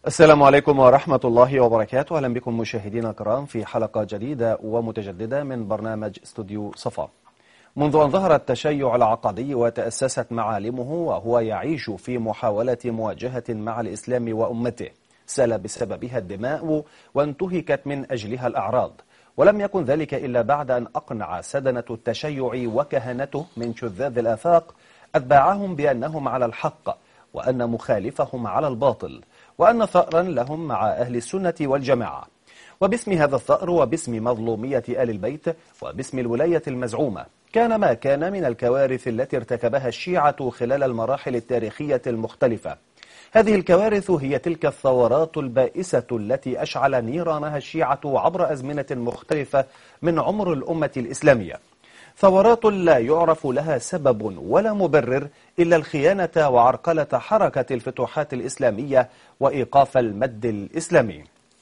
السلام عليكم ورحمة الله وبركاته أهلا بكم مشاهدينا الكرام في حلقة جديدة ومتجددة من برنامج استوديو صفا منذ أن ظهر التشيع العقدي وتأسست معالمه وهو يعيش في محاولة مواجهة مع الإسلام وأمته سال بسببها الدماء وانتهكت من أجلها الأعراض ولم يكن ذلك إلا بعد أن أقنع سدنة التشيع وكهنته من شذاذ الآفاق أتباعهم بأنهم على الحق وأن مخالفهم على الباطل وأن ثأرا لهم مع أهل السنة والجماعة وباسم هذا الثأر وباسم مظلومية آل البيت وباسم الولاية المزعومة كان ما كان من الكوارث التي ارتكبها الشيعة خلال المراحل التاريخية المختلفة هذه الكوارث هي تلك الثورات البائسة التي أشعل نيرانها الشيعة عبر أزمنة مختلفة من عمر الأمة الإسلامية ثورات لا يعرف لها سبب ولا مبرر إلا الخيانة وعرقلة حركة الفتوحات الإسلامية وإيقاف المد الإسلامي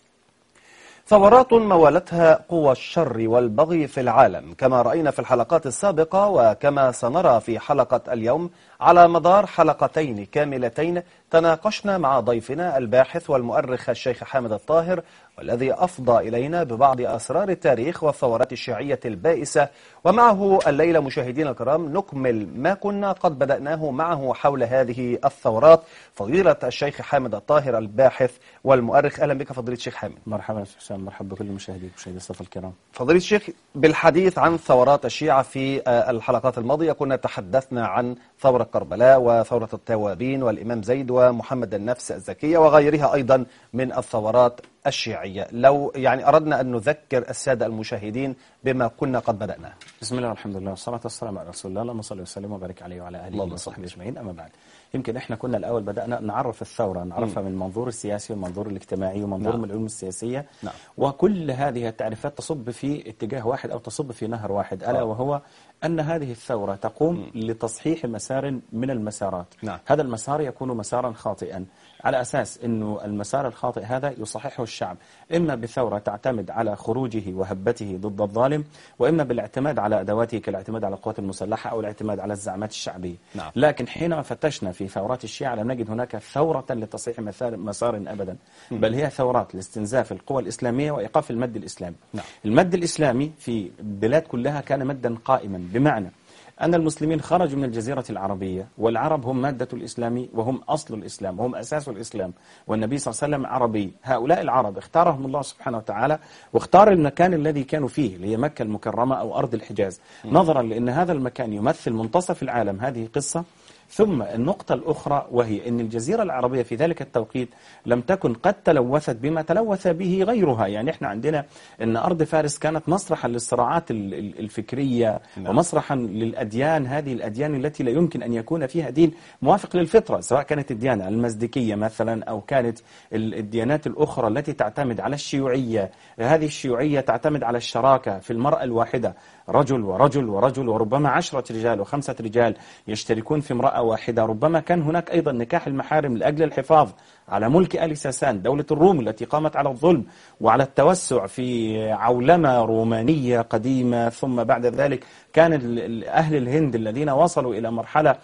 ثورات مولتها قوى الشر والبغي في العالم كما رأينا في الحلقات السابقة وكما سنرى في حلقة اليوم على مدار حلقتين كاملتين تناقشنا مع ضيفنا الباحث والمؤرخ الشيخ حامد الطاهر والذي أفضى إلينا ببعض أسرار التاريخ والثورات الشيعية البائسة ومعه الليلة مشاهدينا الكرام نكمل ما كنا قد بدأناه معه حول هذه الثورات فضيلة الشيخ حامد الطاهر الباحث والمؤرخ أهلا بك فضيلة الشيخ حامد مرحبا يا حسام مرحبا بكل المشاهدين مشاهدي الصف الكرام فضيلة الشيخ بالحديث عن ثورات الشيعة في الحلقات الماضية كنا تحدثنا عن ثورة كربلاء وثورة التوابين والإمام زيد ومحمد النفس الزكية وغيرها أيضا من الثورات الشيعية لو يعني أردنا أن نذكر السادة المشاهدين بما كنا قد بدأنا بسم الله والحمد لله والصلاة والسلام على رسول الله اللهم صل وسلم وبارك عليه وعلى آله وصحبه أجمعين أما بعد يمكن احنا كنا الأول بدأنا نعرف الثورة نعرفها من المنظور السياسي والمنظور الاجتماعي ومنظور نعم. من العلوم السياسية نعم. وكل هذه التعريفات تصب في اتجاه واحد أو تصب في نهر واحد ألا آه. وهو أن هذه الثورة تقوم لتصحيح مسار من المسارات نعم. هذا المسار يكون مسارا خاطئا على أساس أنه المسار الخاطئ هذا يصححه الشعب إما بثورة تعتمد على خروجه وهبته ضد الظالم وإما بالاعتماد على أدواته كالاعتماد على القوات المسلحة أو الاعتماد على الزعامات الشعبية نعم. لكن حينما فتشنا في ثورات الشيعة لم نجد هناك ثورة لتصحيح مسار, مسار أبدا بل هي ثورات لاستنزاف القوى الإسلامية وإيقاف المد الإسلامي نعم. المد الإسلامي في البلاد كلها كان مدا قائما بمعنى أن المسلمين خرجوا من الجزيرة العربية والعرب هم مادة الإسلام وهم أصل الإسلام وهم أساس الإسلام والنبي صلى الله عليه وسلم عربي هؤلاء العرب اختارهم الله سبحانه وتعالى واختار المكان الذي كانوا فيه اللي هي مكة المكرمة أو أرض الحجاز نظرا لأن هذا المكان يمثل منتصف العالم هذه قصة ثم النقطة الأخرى وهي أن الجزيرة العربية في ذلك التوقيت لم تكن قد تلوثت بما تلوث به غيرها يعني احنا عندنا أن أرض فارس كانت مسرحا للصراعات ال- ال- الفكرية نعم. ومسرحا للأديان هذه الأديان التي لا يمكن أن يكون فيها دين موافق للفطرة سواء كانت الديانة المزدكية مثلا أو كانت ال- الديانات الأخرى التي تعتمد على الشيوعية هذه الشيوعية تعتمد على الشراكة في المرأة الواحدة رجل ورجل ورجل وربما عشرة رجال وخمسة رجال يشتركون في امرأة واحدة ربما كان هناك أيضا نكاح المحارم لأجل الحفاظ على ملك آل ساسان دولة الروم التي قامت على الظلم وعلى التوسع في عولمة رومانية قديمة ثم بعد ذلك كان ال- ال- أهل الهند الذين وصلوا إلى مرحلة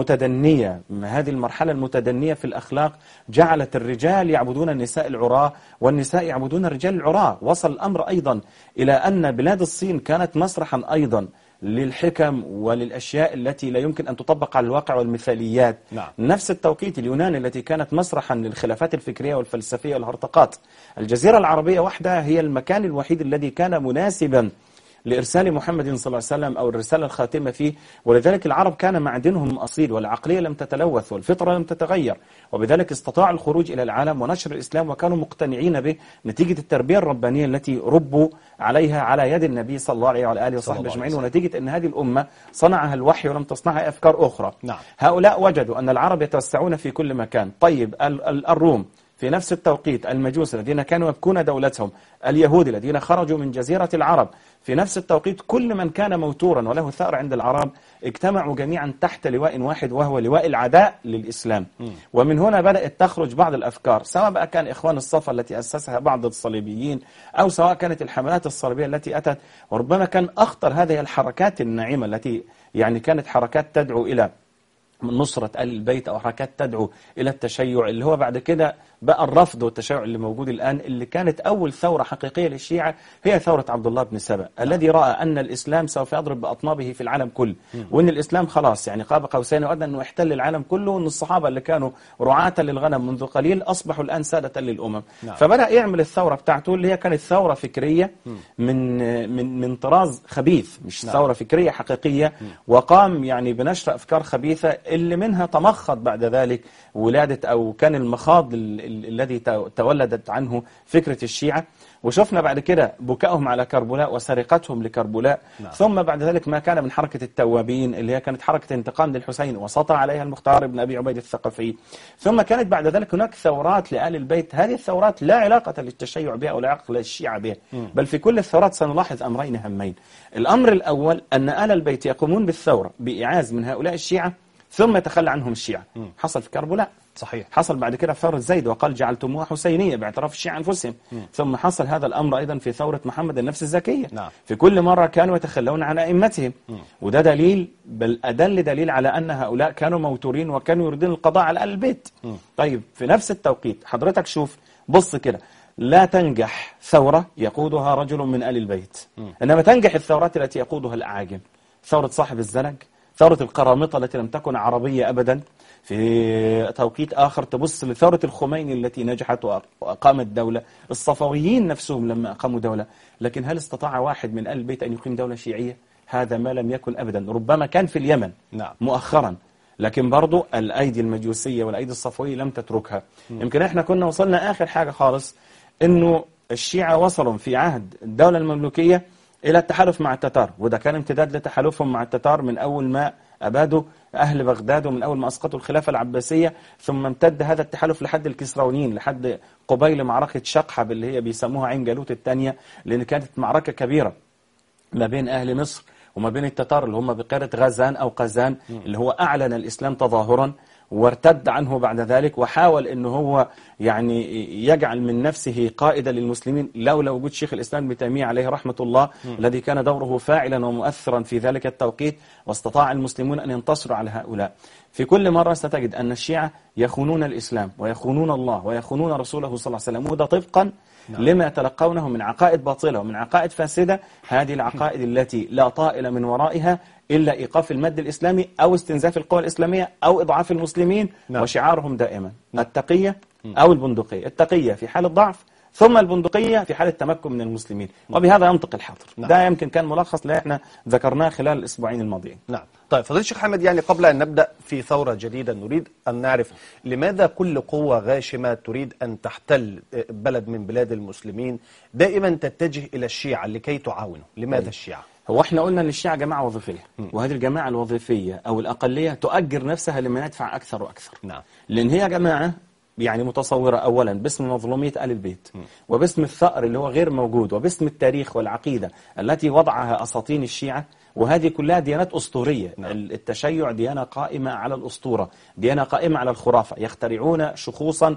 متدنية هذه المرحلة المتدنية في الأخلاق جعلت الرجال يعبدون النساء العراة والنساء يعبدون الرجال العراة وصل الأمر أيضا إلى أن بلاد الصين كانت مسرحا أيضا للحكم وللأشياء التي لا يمكن أن تطبق على الواقع والمثاليات نعم. نفس التوقيت اليونان التي كانت مسرحا للخلافات الفكرية والفلسفية والهرطقات الجزيرة العربية وحدها هي المكان الوحيد الذي كان مناسبا لإرسال محمد صلى الله عليه وسلم أو الرسالة الخاتمة فيه ولذلك العرب كان معدنهم أصيل والعقلية لم تتلوث والفطرة لم تتغير وبذلك استطاعوا الخروج إلى العالم ونشر الإسلام وكانوا مقتنعين به نتيجة التربية الربانية التي ربوا عليها على يد النبي صلى الله عليه وعلى آله صلى الله وصحبه عليه أجمعين وسلم. ونتيجة أن هذه الأمة صنعها الوحي ولم تصنعها أفكار أخرى نعم. هؤلاء وجدوا أن العرب يتوسعون في كل مكان طيب ال- ال- الروم في نفس التوقيت المجوس الذين كانوا يبكون دولتهم اليهود الذين خرجوا من جزيرة العرب في نفس التوقيت كل من كان موتورا وله ثأر عند العرب اجتمعوا جميعا تحت لواء واحد وهو لواء العداء للإسلام ومن هنا بدأت تخرج بعض الأفكار سواء بقى كان إخوان الصفا التي أسسها بعض الصليبيين أو سواء كانت الحملات الصليبية التي أتت وربما كان أخطر هذه الحركات الناعمة التي يعني كانت حركات تدعو إلى من نصرة آل البيت أو حركات تدعو إلى التشيع اللي هو بعد كده بقى الرفض والتشيع اللي موجود الآن اللي كانت أول ثورة حقيقية للشيعة هي ثورة عبد الله بن سبأ الذي رأى أن الإسلام سوف يضرب بأطنابه في العالم كله وأن الإسلام خلاص يعني قاب قوسين وأدنى أنه يحتل العالم كله وأن الصحابة اللي كانوا رعاة للغنم منذ قليل أصبحوا الآن سادة للأمم نعم. فبدأ يعمل الثورة بتاعته اللي هي كانت ثورة فكرية من من من طراز خبيث مش نعم. ثورة فكرية حقيقية وقام يعني بنشر أفكار خبيثة اللي منها تمخض بعد ذلك ولادة أو كان المخاض ال- ال- الذي تو- تولدت عنه فكرة الشيعة وشفنا بعد كده بكائهم على كربلاء وسرقتهم لكربلاء نعم. ثم بعد ذلك ما كان من حركة التوابين اللي هي كانت حركة انتقام للحسين وسطر عليها المختار بن أبي عبيد الثقفي ثم كانت بعد ذلك هناك ثورات لآل البيت هذه الثورات لا علاقة للتشيع بها ولا علاقة للشيعة بها بل في كل الثورات سنلاحظ أمرين هامين الأمر الأول أن آل البيت يقومون بالثورة بإعاز من هؤلاء الشيعة ثم يتخلى عنهم الشيعة حصل في كربلاء صحيح حصل بعد كده في ثورة زيد وقال جعلتموها حسينية باعتراف الشيعة أنفسهم ثم حصل هذا الأمر أيضا في ثورة محمد النفس الزكية نعم. في كل مرة كانوا يتخلون عن أئمتهم وده دليل بل أدل دليل على أن هؤلاء كانوا موتورين وكانوا يريدون القضاء على آل البيت طيب في نفس التوقيت حضرتك شوف بص كده لا تنجح ثورة يقودها رجل من آل البيت إنما تنجح الثورات التي يقودها الأعاجم ثورة صاحب الزنج ثورة القرامطة التي لم تكن عربية أبدا في توقيت آخر تبص لثورة الخميني التي نجحت وأ- وأقامت دولة الصفويين نفسهم لما أقاموا دولة لكن هل استطاع واحد من آل البيت أن يقيم دولة شيعية هذا ما لم يكن أبدا ربما كان في اليمن نعم. مؤخرا لكن برضو الأيدي المجوسية والأيدي الصفوية لم تتركها يمكن احنا كنا وصلنا آخر حاجة خالص انه الشيعة وصلوا في عهد الدولة المملوكية إلى التحالف مع التتار وده كان امتداد لتحالفهم مع التتار من أول ما أبادوا أهل بغداد ومن أول ما أسقطوا الخلافة العباسية ثم امتد هذا التحالف لحد الكسرويين لحد قبيل معركة شقحب اللي هي بيسموها عين جالوت الثانية لأن كانت معركة كبيرة ما بين أهل مصر وما بين التتار اللي هم بقارة غزان أو قزان اللي هو أعلن الإسلام تظاهرا وارتد عنه بعد ذلك وحاول أنه هو يعني يجعل من نفسه قائدا للمسلمين لولا وجود شيخ الإسلام ابن تيمية عليه رحمة الله الذي كان دوره فاعلا ومؤثرا في ذلك التوقيت واستطاع المسلمون أن ينتصروا على هؤلاء في كل مرة ستجد أن الشيعة يخونون الإسلام ويخونون الله ويخونون رسوله صلى الله عليه وسلم وده طبقا لما يتلقونه من عقائد باطلة ومن عقائد فاسدة هذه العقائد التي لا طائل من ورائها إلا إيقاف المد الإسلامي أو استنزاف القوى الإسلامية أو إضعاف المسلمين نعم. وشعارهم دائما التقية أو البندقية التقية في حال الضعف ثم البندقية في حالة تمكن من المسلمين وبهذا ينطق الحاضر نعم. ده يمكن كان ملخص اللي احنا ذكرناه خلال الأسبوعين الماضيين نعم طيب فضيلة الشيخ حمد يعني قبل أن نبدأ في ثورة جديدة نريد أن نعرف لماذا كل قوة غاشمة تريد أن تحتل بلد من بلاد المسلمين دائما تتجه إلى الشيعة لكي تعاونه لماذا الشيعة؟ هو احنا قلنا ان الشيعة جماعة وظيفية وهذه الجماعة الوظيفية او الاقلية تؤجر نفسها لمن يدفع اكثر واكثر نعم لان هي جماعة يعني متصورة اولا باسم مظلومية ال البيت وباسم الثأر اللي هو غير موجود وباسم التاريخ والعقيدة التي وضعها اساطين الشيعة وهذه كلها ديانات أسطورية التشيع ديانة قائمة على الأسطورة ديانة قائمة على الخرافة يخترعون شخوصا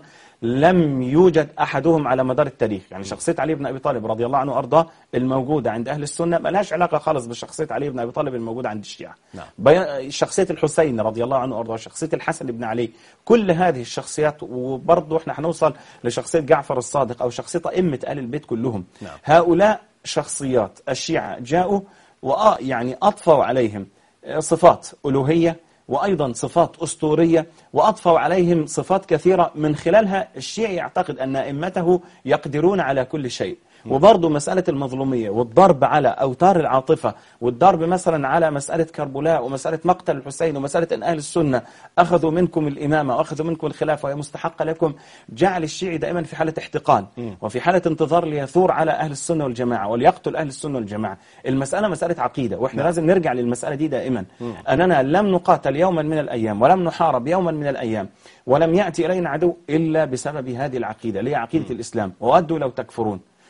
لم يوجد أحدهم على مدار التاريخ يعني شخصية علي بن أبي طالب رضي الله عنه وأرضاه الموجودة عند أهل السنة ما لهاش علاقة خالص بشخصية علي بن أبي طالب الموجودة عند الشيعة نعم. بيان شخصية الحسين رضي الله عنه وأرضاه شخصية الحسن بن علي كل هذه الشخصيات وبرضه احنا هنوصل لشخصية جعفر الصادق أو شخصية أئمة آل البيت كلهم نعم. هؤلاء شخصيات الشيعة جاءوا وآه يعني أضفوا عليهم صفات ألوهية وأيضا صفات أسطورية وأضفوا عليهم صفات كثيرة من خلالها الشيعي يعتقد أن أئمته يقدرون على كل شيء وبرضه مسألة المظلومية والضرب على أوتار العاطفة والضرب مثلا على مسألة كربلاء ومسألة مقتل الحسين ومسألة أن أهل السنة أخذوا منكم الإمامة وأخذوا منكم الخلافة وهي مستحقة لكم جعل الشيعي دائما في حالة احتقان وفي حالة انتظار ليثور على أهل السنة والجماعة وليقتل أهل السنة والجماعة المسألة مسألة عقيدة وإحنا لازم نرجع للمسألة دي دائما أننا لم نقاتل يوما من الأيام ولم نحارب يوما من الأيام ولم يأتي إلينا عدو إلا بسبب هذه العقيدة اللي هي عقيدة الإسلام وودوا لو تكفرون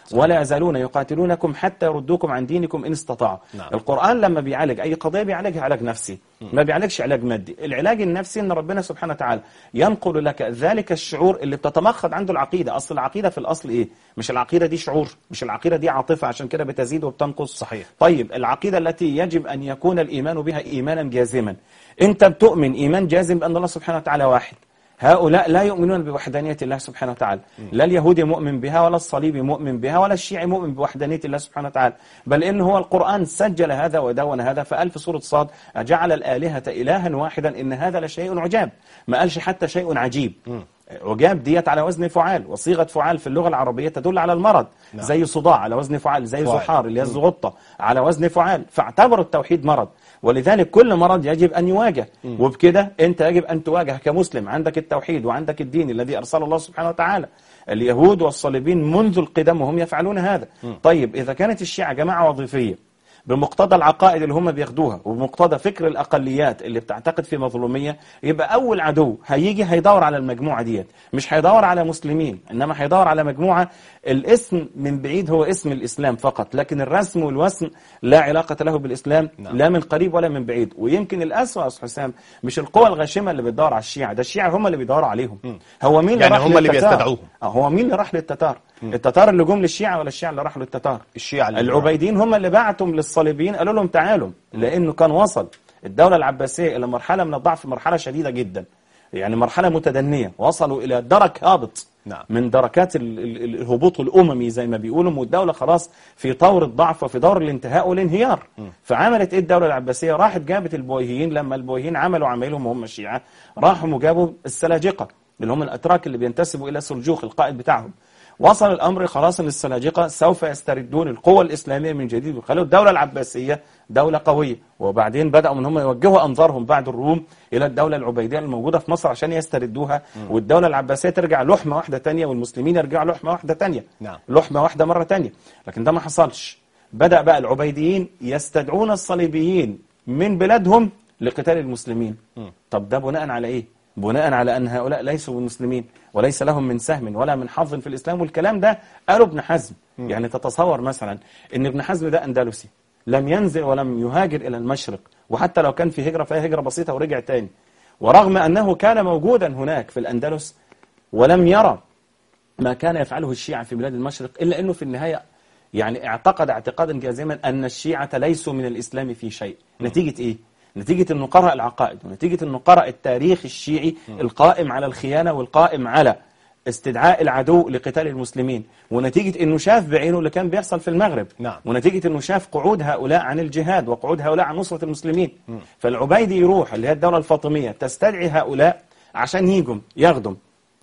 ولا يزالون يقاتلونكم حتى يردوكم عن دينكم إن استطاعوا نعم. القرآن لما بيعالج أي قضية بيعالجها علاج نفسي ما بيعالجش علاج مادي العلاج النفسي أن ربنا سبحانه وتعالى ينقل لك ذلك الشعور اللي بتتمخض عنده العقيدة أصل العقيدة في الأصل إيه مش العقيدة دي شعور مش العقيدة دي عاطفة عشان كده بتزيد وبتنقص صحيح. طيب العقيدة التي يجب أن يكون الإيمان بها إيمانا جازما أنت بتؤمن إيمان جازم بأن الله سبحانه وتعالى واحد هؤلاء لا يؤمنون بوحدانية الله سبحانه وتعالى لا اليهودي مؤمن بها ولا الصليبي مؤمن بها ولا الشيعي مؤمن بوحدانية الله سبحانه وتعالى بل إن هو القرآن سجل هذا ودون هذا فقال في سورة صاد أجعل الآلهة إلها واحدا إن هذا لشيء عجاب ما قالش حتى شيء عجيب عجاب ديت على وزن فعال وصيغة فعال في اللغة العربية تدل على المرض نعم. زي صداع على وزن فعال زي فعال. زحار اللي هي الزغطة على وزن فعال فاعتبروا التوحيد مرض ولذلك كل مرض يجب أن يواجه وبكده أنت يجب أن تواجه كمسلم عندك التوحيد وعندك الدين الذي أرسله الله سبحانه وتعالى اليهود والصليبين منذ القدم وهم يفعلون هذا طيب إذا كانت الشيعة جماعة وظيفية بمقتضى العقائد اللي هم بياخدوها وبمقتضى فكر الأقليات اللي بتعتقد في مظلومية يبقى أول عدو هيجي هيدور على المجموعة ديت مش هيدور على مسلمين إنما هيدور على مجموعة الاسم من بعيد هو اسم الإسلام فقط لكن الرسم والوسم لا علاقة له بالإسلام نعم. لا من قريب ولا من بعيد ويمكن الأسوأ يا أستاذ حسام مش القوى الغاشمة اللي بتدور على الشيعة ده الشيعة هم اللي بيدوروا عليهم هو مين يعني راح هم اللي للتتار؟ بيستدعوهم. آه، هو مين اللي راح للتتار التتار اللي جم للشيعة ولا الشيعة اللي راحوا للتتار الشيعة اللي العبيديين هم اللي بعتهم للصليبيين قالوا لهم تعالوا لانه كان وصل الدوله العباسيه الى مرحله من الضعف مرحله شديده جدا يعني مرحله متدنيه وصلوا الى درك هابط نعم. من دركات ال- ال- ال- الهبوط الاممي زي ما بيقولوا والدوله خلاص في طور الضعف وفي دور الانتهاء والانهيار فعملت ايه الدوله العباسيه راحت جابت البويهيين لما البويهيين عملوا عمايلهم وهم الشيعه راحوا وجابوا السلاجقه اللي هم الاتراك اللي بينتسبوا الى سلجوق القائد بتاعهم وصل الامر خلاص ان السلاجقه سوف يستردون القوى الاسلاميه من جديد ويخلوا الدوله العباسيه دوله قويه وبعدين بداوا ان هم يوجهوا انظارهم بعد الروم الى الدوله العبيديه الموجوده في مصر عشان يستردوها والدوله العباسيه ترجع لحمه واحده تانية والمسلمين يرجعوا لحمه واحده تانية نعم. لحمه واحده مره تانية لكن ده ما حصلش بدا بقى العبيديين يستدعون الصليبيين من بلادهم لقتال المسلمين طب ده بناء على ايه بناء على ان هؤلاء ليسوا مسلمين وليس لهم من سهم ولا من حظ في الاسلام والكلام ده قاله ابن حزم يعني تتصور مثلا ان ابن حزم ده اندلسي لم ينزل ولم يهاجر الى المشرق وحتى لو كان في هجره فهي هجره بسيطه ورجع تاني ورغم انه كان موجودا هناك في الاندلس ولم يرى ما كان يفعله الشيعة في بلاد المشرق إلا أنه في النهاية يعني اعتقد اعتقادا جازما أن الشيعة ليسوا من الإسلام في شيء نتيجة إيه؟ نتيجة أنه قرأ العقائد ونتيجة أنه قرأ التاريخ الشيعي القائم على الخيانة والقائم على استدعاء العدو لقتال المسلمين ونتيجة أنه شاف بعينه اللي كان بيحصل في المغرب نعم. ونتيجة أنه شاف قعود هؤلاء عن الجهاد وقعود هؤلاء عن نصرة المسلمين فالعبيدي يروح اللي هي الدولة الفاطمية تستدعي هؤلاء عشان يجوا ياخدوا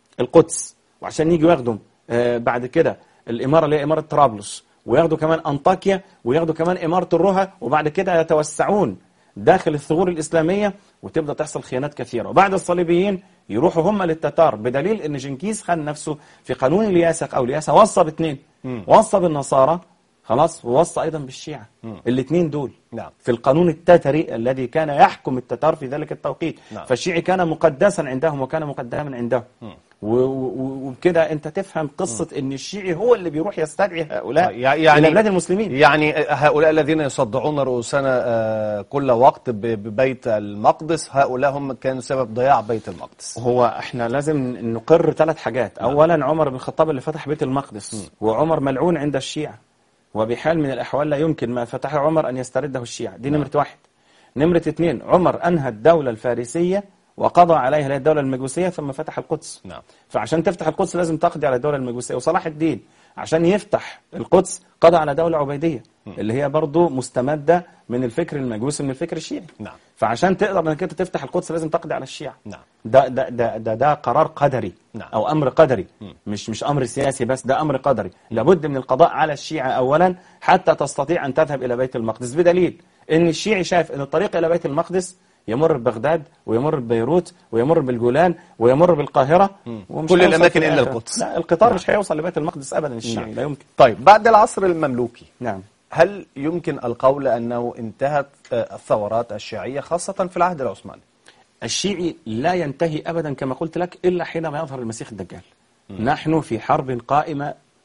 القدس وعشان يجوا ياخدوا آه، بعد كده الإمارة اللي هي إمارة طرابلس وياخدوا كمان أنطاكيا وياخدوا كمان إمارة الرها وبعد كده يتوسعون داخل الثغور الإسلامية وتبدأ تحصل خيانات كثيرة وبعد الصليبيين يروحوا هم للتتار بدليل ان جنكيز خان نفسه في قانون الياسق او الياسا وصى باثنين وصى بالنصارى خلاص ووصى ايضا بالشيعة الاثنين دول نعم. في القانون التتري الذي كان يحكم التتار في ذلك التوقيت نعم. فالشيعي كان مقدسا عندهم وكان مقدما عندهم و- و- وبكده انت تفهم قصة ان الشيعي هو اللي بيروح يستدعي هؤلاء يعني الى بلاد المسلمين يعني هؤلاء الذين يصدعون رؤوسنا آه، كل وقت ب- ببيت المقدس هؤلاء هم كانوا سبب ضياع بيت المقدس هو احنا لازم نقر ثلاث حاجات اولا عمر بن الخطاب اللي فتح بيت المقدس وعمر ملعون عند الشيعة وبحال من الاحوال لا يمكن ما فتحه عمر ان يسترده الشيعة دي نمرة واحد نمرة اثنين عمر انهى الدولة الفارسية وقضى عليها اللي هي الدولة المجوسية ثم فتح القدس نعم. فعشان تفتح القدس لازم تقضي على الدولة المجوسية وصلاح الدين عشان يفتح القدس قضى على دولة عبيدية اللي هي برضو مستمدة من الفكر المجوسي من الفكر الشيعي نعم. فعشان تقدر انك انت تفتح القدس لازم تقضي على الشيعة نعم. ده ده ده ده, ده قرار قدري نعم. او امر قدري مش مش امر سياسي بس ده امر قدري لابد من القضاء على الشيعة اولا حتى تستطيع ان تذهب الى بيت المقدس بدليل ان الشيعي شايف ان الطريق الى بيت المقدس يمر ببغداد ويمر ببيروت ويمر بالجولان ويمر بالقاهرة ومش كل هيوصل الأماكن في إلا الآخر. القدس. لا القطار مش هيوصل لبيت المقدس ابدا الشيعي نعم. لا يمكن طيب بعد العصر المملوكي نعم هل يمكن القول أنه انتهت آه، الثورات الشيعية خاصة في العهد العثماني الشيعي لا ينتهي أبدا كما قلت لك إلا حينما يظهر المسيح الدجال نحن في حرب قائمة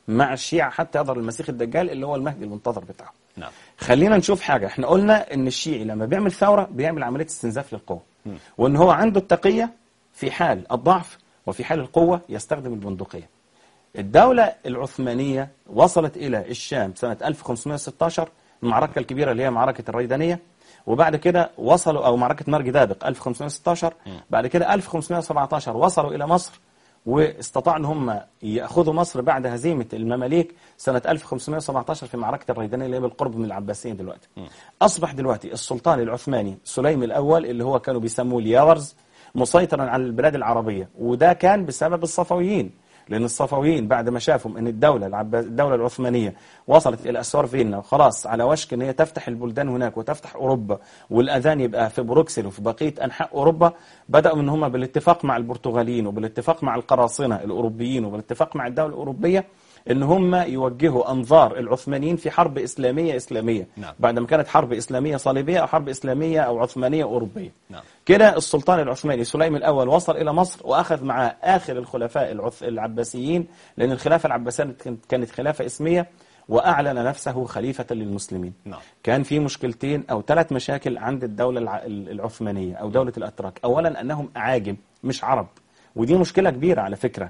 مع الشيعة حتى يظهر المسيح الدجال اللي هو المهدي المنتظر بتاعه نعم خلينا نشوف حاجة احنا قلنا ان الشيعي لما بيعمل ثورة بيعمل عملية استنزاف للقوة وان هو عنده التقية في حال الضعف وفي حال القوة يستخدم البندقية الدولة العثمانية وصلت إلى الشام سنة 1516 المعركة الكبيرة اللي هي معركة الريدانية وبعد كده وصلوا أو معركة مرج دابق 1516 بعد كده 1517 وصلوا إلى مصر واستطاعوا ان هم ياخذوا مصر بعد هزيمه المماليك سنه 1517 في معركه الريدانيه اللي هي بالقرب من العباسيين دلوقتي. اصبح دلوقتي السلطان العثماني سليم الاول اللي هو كانوا بيسموه الياورز مسيطرا على البلاد العربيه وده كان بسبب الصفويين لان الصفويين بعد ما شافوا ان الدوله العباس الدوله العثمانيه وصلت الى اسوار فيينا وخلاص على وشك ان هي تفتح البلدان هناك وتفتح اوروبا والاذان يبقى في بروكسل وفي بقيه انحاء اوروبا بداوا ان هم بالاتفاق مع البرتغاليين وبالاتفاق مع القراصنه الاوروبيين وبالاتفاق مع الدوله الاوروبيه ان هم يوجهوا انظار العثمانيين في حرب اسلاميه اسلاميه نعم. بعد ما كانت حرب اسلاميه صليبيه او حرب اسلاميه او عثمانيه اوروبيه نعم. كده السلطان العثماني سليم الأول وصل إلى مصر وأخذ معاه آخر الخلفاء العث... العباسيين لأن الخلافة العباسية كانت- كانت خلافة اسمية وأعلن نفسه خليفة للمسلمين نعم. كان في مشكلتين أو ثلاث مشاكل عند الدولة الع... العثمانية أو دولة الأتراك أولا أنهم أعاجم مش عرب ودي مشكلة كبيرة على فكرة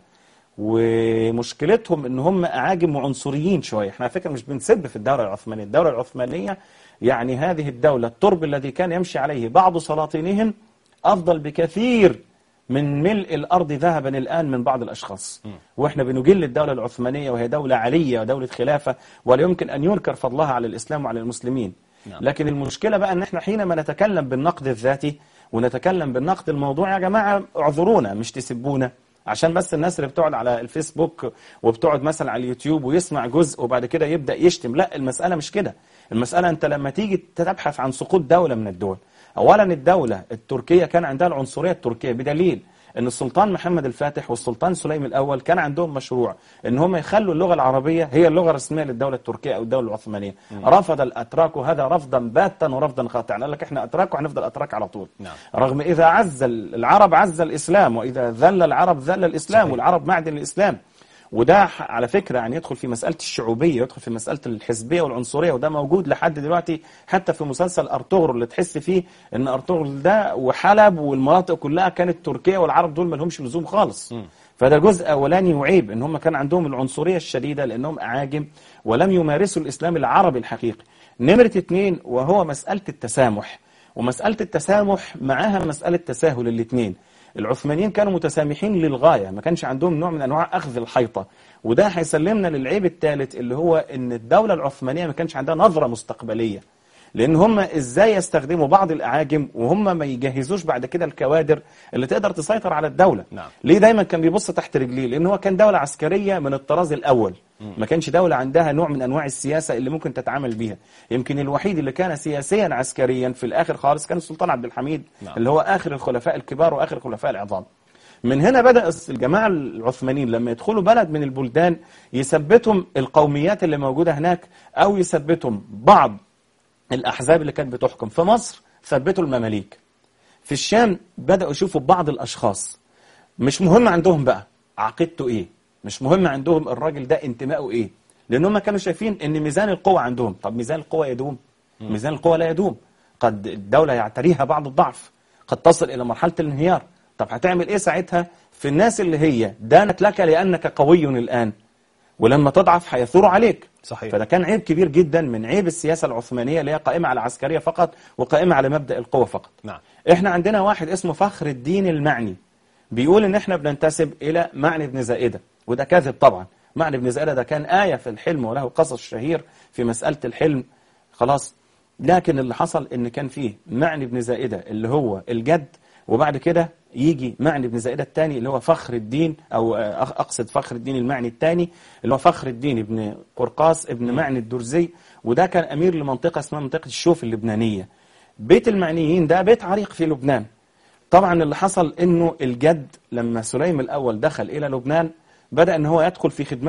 ومشكلتهم ان هم اعاجم وعنصريين شويه احنا على فكره مش بنسب في الدوله العثمانيه الدوله العثمانيه يعني هذه الدوله الترب الذي كان يمشي عليه بعض سلاطينهم افضل بكثير من ملء الارض ذهبا الان من بعض الاشخاص واحنا بنجل الدوله العثمانيه وهي دوله عليه ودوله خلافه ولا يمكن ان ينكر فضلها على الاسلام وعلى المسلمين نعم. لكن المشكله بقى ان احنا حينما نتكلم بالنقد الذاتي ونتكلم بالنقد الموضوعي يا جماعه اعذرونا مش تسبونا عشان بس الناس اللي بتقعد على الفيسبوك وبتقعد مثلا على اليوتيوب ويسمع جزء وبعد كده يبدأ يشتم لا المسألة مش كده المسألة انت لما تيجي تبحث عن سقوط دولة من الدول اولا الدولة التركية كان عندها العنصرية التركية بدليل ان السلطان محمد الفاتح والسلطان سليم الاول كان عندهم مشروع ان هم يخلوا اللغه العربيه هي اللغه الرسميه للدوله التركيه او الدوله العثمانيه رفض الاتراك هذا رفضا باتا ورفضا قاطعا قال لك احنا اتراك وهنفضل اتراك على طول نعم. رغم اذا عز العرب عز الاسلام واذا ذل العرب ذل الاسلام صحيح. والعرب معدن الاسلام وده ح- على فكره يعني يدخل في مساله الشعوبيه يدخل في مساله الحزبيه والعنصريه وده موجود لحد دلوقتي حتى في مسلسل ارطغرل اللي تحس فيه ان ارطغرل ده وحلب والمناطق كلها كانت تركيا والعرب دول ما لهمش لزوم خالص فده جزء اولاني وعيب ان هم كان عندهم العنصريه الشديده لانهم اعاجم ولم يمارسوا الاسلام العربي الحقيقي نمره اتنين وهو مساله التسامح ومساله التسامح معاها مساله تساهل الاثنين العثمانيين كانوا متسامحين للغاية ما كانش عندهم نوع من أنواع أخذ الحيطة وده هيسلمنا للعيب الثالث اللي هو أن الدولة العثمانية ما كانش عندها نظرة مستقبلية لأن هم إزاي يستخدموا بعض الأعاجم وهم ما يجهزوش بعد كده الكوادر اللي تقدر تسيطر على الدولة نعم. ليه دايما كان بيبص تحت رجليه لأن هو كان دولة عسكرية من الطراز الأول ما كانش دولة عندها نوع من أنواع السياسة اللي ممكن تتعامل بيها يمكن الوحيد اللي كان سياسيا عسكريا في الآخر خالص كان السلطان عبد الحميد نعم. اللي هو آخر الخلفاء الكبار وآخر الخلفاء العظام من هنا بدأ الجماعة العثمانيين لما يدخلوا بلد من البلدان يثبتهم القوميات اللي موجودة هناك أو يثبتهم بعض الأحزاب اللي كانت بتحكم في مصر ثبتوا المماليك في الشام بدأوا يشوفوا بعض الأشخاص مش مهم عندهم بقى عقيدته إيه مش مهم عندهم الراجل ده انتمائه إيه لأن هم كانوا شايفين إن ميزان القوة عندهم طب ميزان القوة يدوم ميزان القوة لا يدوم قد الدولة يعتريها بعض الضعف قد تصل إلى مرحلة الانهيار طب هتعمل إيه ساعتها في الناس اللي هي دانت لك لأنك قوي الآن ولما تضعف هيثوروا عليك صحيح. فده كان عيب كبير جدا من عيب السياسة العثمانية اللي هي قائمة على العسكرية فقط وقائمة على مبدأ القوة فقط نعم. احنا عندنا واحد اسمه فخر الدين المعني بيقول ان احنا بننتسب الى معني بن زائدة وده كاذب طبعا معني بن زائدة ده كان آية في الحلم وله قصص شهير في مسألة الحلم خلاص لكن اللي حصل ان كان فيه معني بن زائدة اللي هو الجد وبعد كده يجي معني بن زائدة الثاني اللي هو فخر الدين أو آه، أق- أقصد فخر الدين المعني الثاني اللي هو فخر الدين ابن قرقاس ابن معني الدرزي وده كان أمير لمنطقة اسمها منطقة الشوف اللبنانية بيت المعنيين ده بيت عريق في لبنان طبعا اللي حصل انه الجد لما سليم الاول دخل الى لبنان بدا ان هو يدخل في خدمته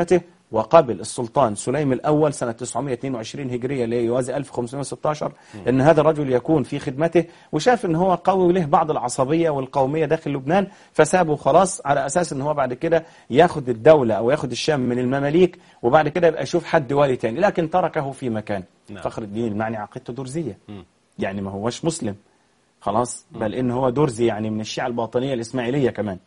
وقبل السلطان سليم الأول سنة 922 هجرية اللي يوازي 1516 أن هذا الرجل يكون في خدمته وشاف أن هو قوي وله بعض العصبية والقومية داخل لبنان فسابه خلاص على أساس أن هو بعد كده ياخد الدولة أو ياخد الشام من المماليك وبعد كده يبقى يشوف حد والي تاني لكن تركه في مكان نعم. فخر الدين المعني عقيدته درزية يعني ما هوش مسلم خلاص بل إن هو درزي يعني من الشيعة الباطنية الإسماعيلية كمان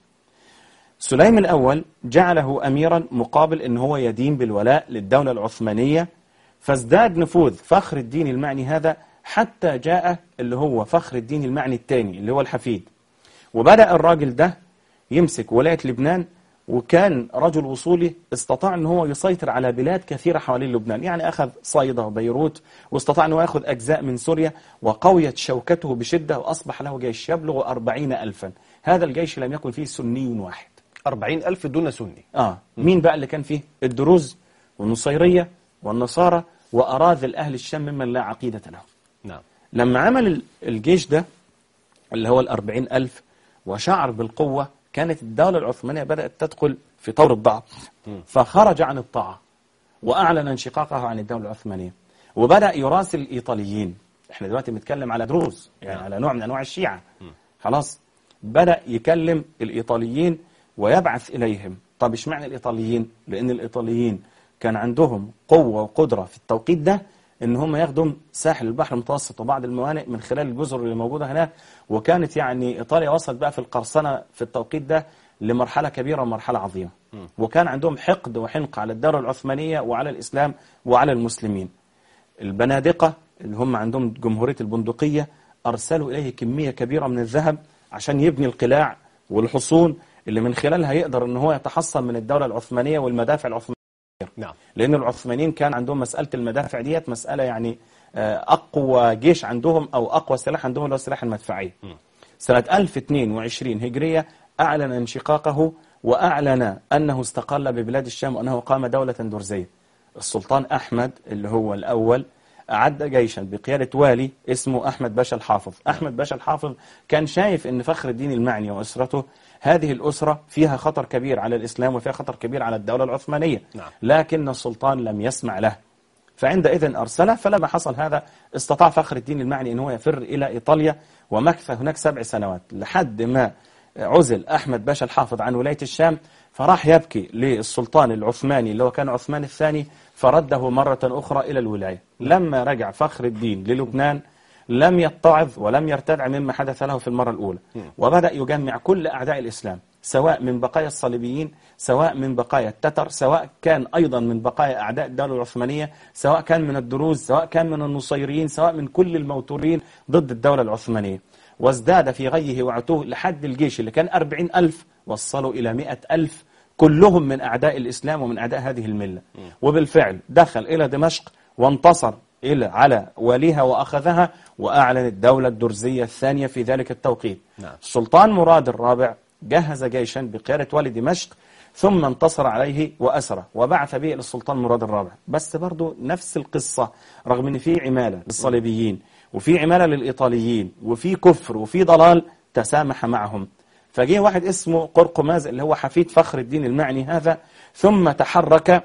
سليم الأول جعله أميرا مقابل أن هو يدين بالولاء للدولة العثمانية فازداد نفوذ فخر الدين المعني هذا حتى جاء اللي هو فخر الدين المعني الثاني اللي هو الحفيد وبدأ الراجل ده يمسك ولاية لبنان وكان رجل وصولي استطاع ان هو يسيطر على بلاد كثيرة حوالين لبنان يعني أخذ صيدا وبيروت واستطاع أنه يأخذ أجزاء من سوريا وقويت شوكته بشدة وأصبح له جيش يبلغ أربعين ألفا هذا الجيش لم يكن فيه سني واحد أربعين ألف دون سني آه مين بقى اللي كان فيه الدروز والنصيرية والنصارى وأراذل أهل الشام ممن لا عقيدة له نعم لما عمل ال- الجيش ده اللي هو الأربعين ألف وشعر بالقوة كانت الدولة العثمانية بدأت تدخل في طور الضعف فخرج عن الطاعة وأعلن انشقاقه عن الدولة العثمانية وبدأ يراسل الإيطاليين احنا دلوقتي بنتكلم على دروز يعني على نوع من أنواع الشيعة خلاص بدأ يكلم الإيطاليين ويبعث إليهم طب اشمعنى الإيطاليين لأن الإيطاليين كان عندهم قوة وقدرة في التوقيت ده ان هم ياخدوا ساحل البحر المتوسط وبعض الموانئ من خلال الجزر اللي موجودة هناك وكانت يعني إيطاليا وصلت بقى في القرصنة في التوقيت ده لمرحلة كبيرة ومرحلة عظيمة وكان عندهم حقد وحنق على الدولة العثمانية وعلى الإسلام وعلى المسلمين البنادقة اللي هم عندهم جمهورية البندقية أرسلوا إليه كمية كبيرة من الذهب عشان يبني القلاع والحصون اللي من خلالها يقدر ان هو يتحصن من الدولة العثمانية والمدافع العثمانية نعم لأن العثمانيين كان عندهم مسألة المدافع ديت مسألة يعني آه، أقوى جيش عندهم أو أقوى سلاح عندهم اللي هو السلاح المدفعي سنة 1022 هجرية أعلن انشقاقه وأعلن أنه استقل ببلاد الشام وأنه قام دولة درزية السلطان أحمد اللي هو الأول أعد جيشا بقيادة والي اسمه أحمد باشا الحافظ أحمد باشا الحافظ كان شايف أن فخر الدين المعني وأسرته هذه الأسرة فيها خطر كبير على الإسلام وفيها خطر كبير على الدولة العثمانية نعم. لكن السلطان لم يسمع له فعندئذ أرسله فلما حصل هذا استطاع فخر الدين المعني أن هو يفر إلى إيطاليا ومكث هناك سبع سنوات لحد ما عزل أحمد باشا الحافظ عن ولاية الشام فراح يبكي للسلطان العثماني اللي هو كان عثمان الثاني فرده مرة أخرى إلى الولاية لما رجع فخر الدين للبنان لم يتعظ ولم يرتدع مما حدث له في المرة الأولى وبدأ يجمع كل أعداء الإسلام سواء من بقايا الصليبيين سواء من بقايا التتر سواء كان أيضا من بقايا أعداء الدولة العثمانية سواء كان من الدروز سواء كان من النصيريين سواء من كل الموتورين ضد الدولة العثمانية وازداد في غيه وعتوه لحد الجيش اللي كان أربعين ألف وصلوا إلى مئة ألف كلهم من أعداء الإسلام ومن أعداء هذه الملة وبالفعل دخل إلى دمشق وانتصر إلى على واليها وأخذها وأعلن الدولة الدرزية الثانية في ذلك التوقيت نعم. السلطان مراد الرابع جهز جيشا بقيادة والي دمشق ثم انتصر عليه وأسره وبعث به إلى السلطان مراد الرابع بس برضو نفس القصة رغم أن في عمالة للصليبيين وفي عمالة للإيطاليين وفي كفر وفي ضلال تسامح معهم فجه واحد اسمه قرقماز اللي هو حفيد فخر الدين المعني هذا ثم تحرك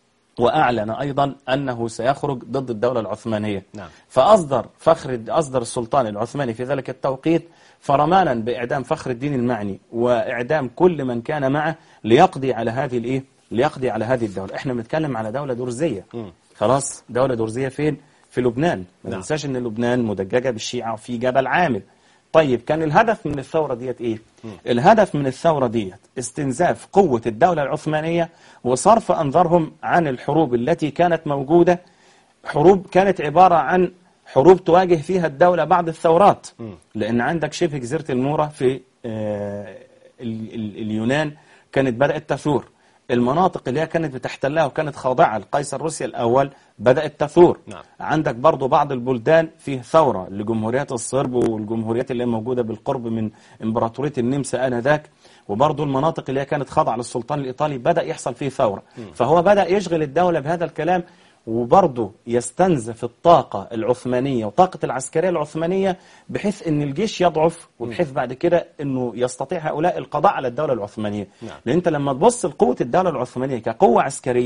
وأعلن أيضا أنه سيخرج ضد الدولة العثمانية نعم. فأصدر فخر أصدر السلطان العثماني في ذلك التوقيت فرمانا بإعدام فخر الدين المعني وإعدام كل من كان معه ليقضي على هذه الإيه؟ ليقضي على هذه الدولة إحنا بنتكلم على دولة درزية خلاص دولة درزية فين؟ في لبنان ما نعم. ننساش إن لبنان مدججة بالشيعة وفي جبل عامر طيب كان الهدف من الثورة ديت إيه؟ الهدف من الثورة ديت استنزاف قوة الدولة العثمانية وصرف أنظارهم عن الحروب التي كانت موجودة حروب كانت عبارة عن حروب تواجه فيها الدولة بعد الثورات لأن عندك شبه جزيرة المورة في آه، ال- ال- اليونان كانت بدأت تثور المناطق اللي هي كانت بتحتلها وكانت خاضعة لقيصر روسيا الأول بدأت تثور نعم. عندك برضو بعض البلدان فيه ثورة لجمهوريات الصرب والجمهوريات اللي هي موجودة بالقرب من إمبراطورية النمسا آنذاك وبرضو المناطق اللي هي كانت خاضعة للسلطان الإيطالي بدأ يحصل فيه ثورة فهو بدأ يشغل الدولة بهذا الكلام وبرضه يستنزف الطاقة العثمانية وطاقة العسكرية العثمانية بحيث أن الجيش يضعف وبحيث بعد كده أنه يستطيع هؤلاء القضاء على الدولة العثمانية نعم. لأن أنت لما تبص لقوة الدولة العثمانية كقوة عسكرية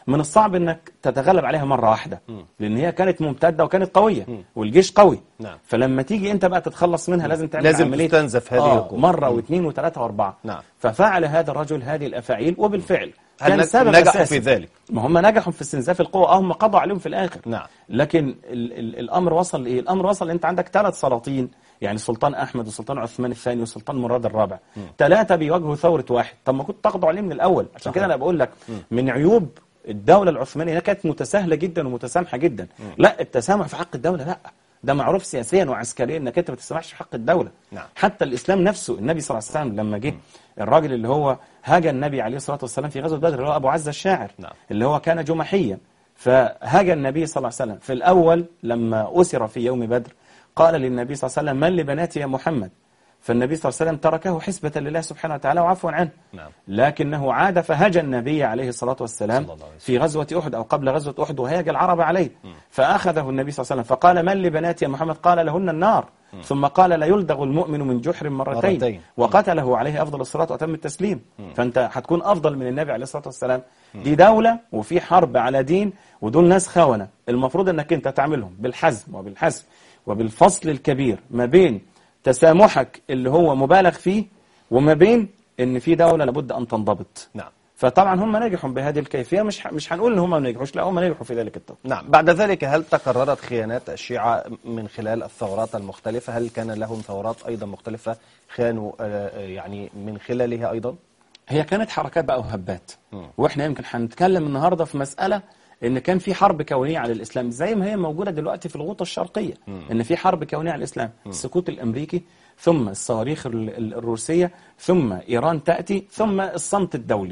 من الصعب انك تتغلب عليها مره واحده لان هي كانت ممتده وكانت قويه والجيش قوي نعم. فلما تيجي انت بقى تتخلص منها لازم تعمل لازم عمليه تستنزف هذه آه القوة. مره واثنين وثلاثه واربعه نعم. ففعل هذا الرجل هذه الافاعيل وبالفعل هل كان نج- سبب نجحوا أساسي. في ذلك؟ ما هم نجحوا في استنزاف القوة اه هم قضوا عليهم في الآخر نعم. لكن ال ال الأمر وصل لإيه؟ الأمر وصل أنت عندك ثلاث سلاطين يعني سلطان أحمد وسلطان عثمان الثاني وسلطان مراد الرابع ثلاثة بيواجهوا ثورة واحد طب ما كنت تقضوا عليه من الأول عشان كده أنا بقول لك من عيوب الدولة العثمانية هي كانت متساهلة جدا ومتسامحة جدا لا التسامح في حق الدولة لا ده معروف سياسيا وعسكريا انك انت ما تسمحش في حق الدوله نعم. حتى الاسلام نفسه النبي صلى الله عليه وسلم لما جه الراجل اللي هو هاجى النبي عليه الصلاه والسلام في غزوه بدر اللي هو ابو عزه الشاعر نعم. اللي هو كان جمحيا فهاجى النبي صلى الله عليه وسلم في الأول لما أسر في يوم بدر قال للنبي صلى الله عليه وسلم من لبناتي يا محمد فالنبي صلى الله عليه وسلم تركه حسبة لله سبحانه وتعالى وعفوا عنه نعم. لكنه عاد فهجى النبي عليه الصلاة والسلام صلى الله عليه وسلم. في غزوة أحد أو قبل غزوة أحد وهاج العرب عليه فأخذه النبي صلى الله عليه وسلم فقال من لبناتي يا محمد قال لهن النار ثم قال لا يلدغ المؤمن من جحر مرتين, مرتين. وقتله عليه أفضل الصلاة وأتم التسليم فأنت هتكون أفضل من النبي عليه الصلاة والسلام دي دولة وفي حرب على دين ودول ناس خونة المفروض أنك أنت تعملهم بالحزم وبالحزم وبالفصل الكبير ما بين تسامحك اللي هو مبالغ فيه وما بين ان في دولة لابد ان تنضبط نعم فطبعا هم نجحوا بهذه الكيفية مش ح- مش هنقول ان هم ما نجحوش لا هم نجحوا في ذلك الطبع نعم بعد ذلك هل تكررت خيانات الشيعة من خلال الثورات المختلفة هل كان لهم ثورات أيضا مختلفة خانوا آه، آه، يعني من خلالها أيضا هي كانت حركات بقى وهبات واحنا يمكن هنتكلم النهارده في مسألة ان كان في حرب كونية على الاسلام زي ما هي موجودة دلوقتي في الغوطة الشرقية ان في حرب كونية على الاسلام السكوت الامريكي ثم الصواريخ ال- ال- الروسية ثم ايران تأتي ثم الصمت الدولي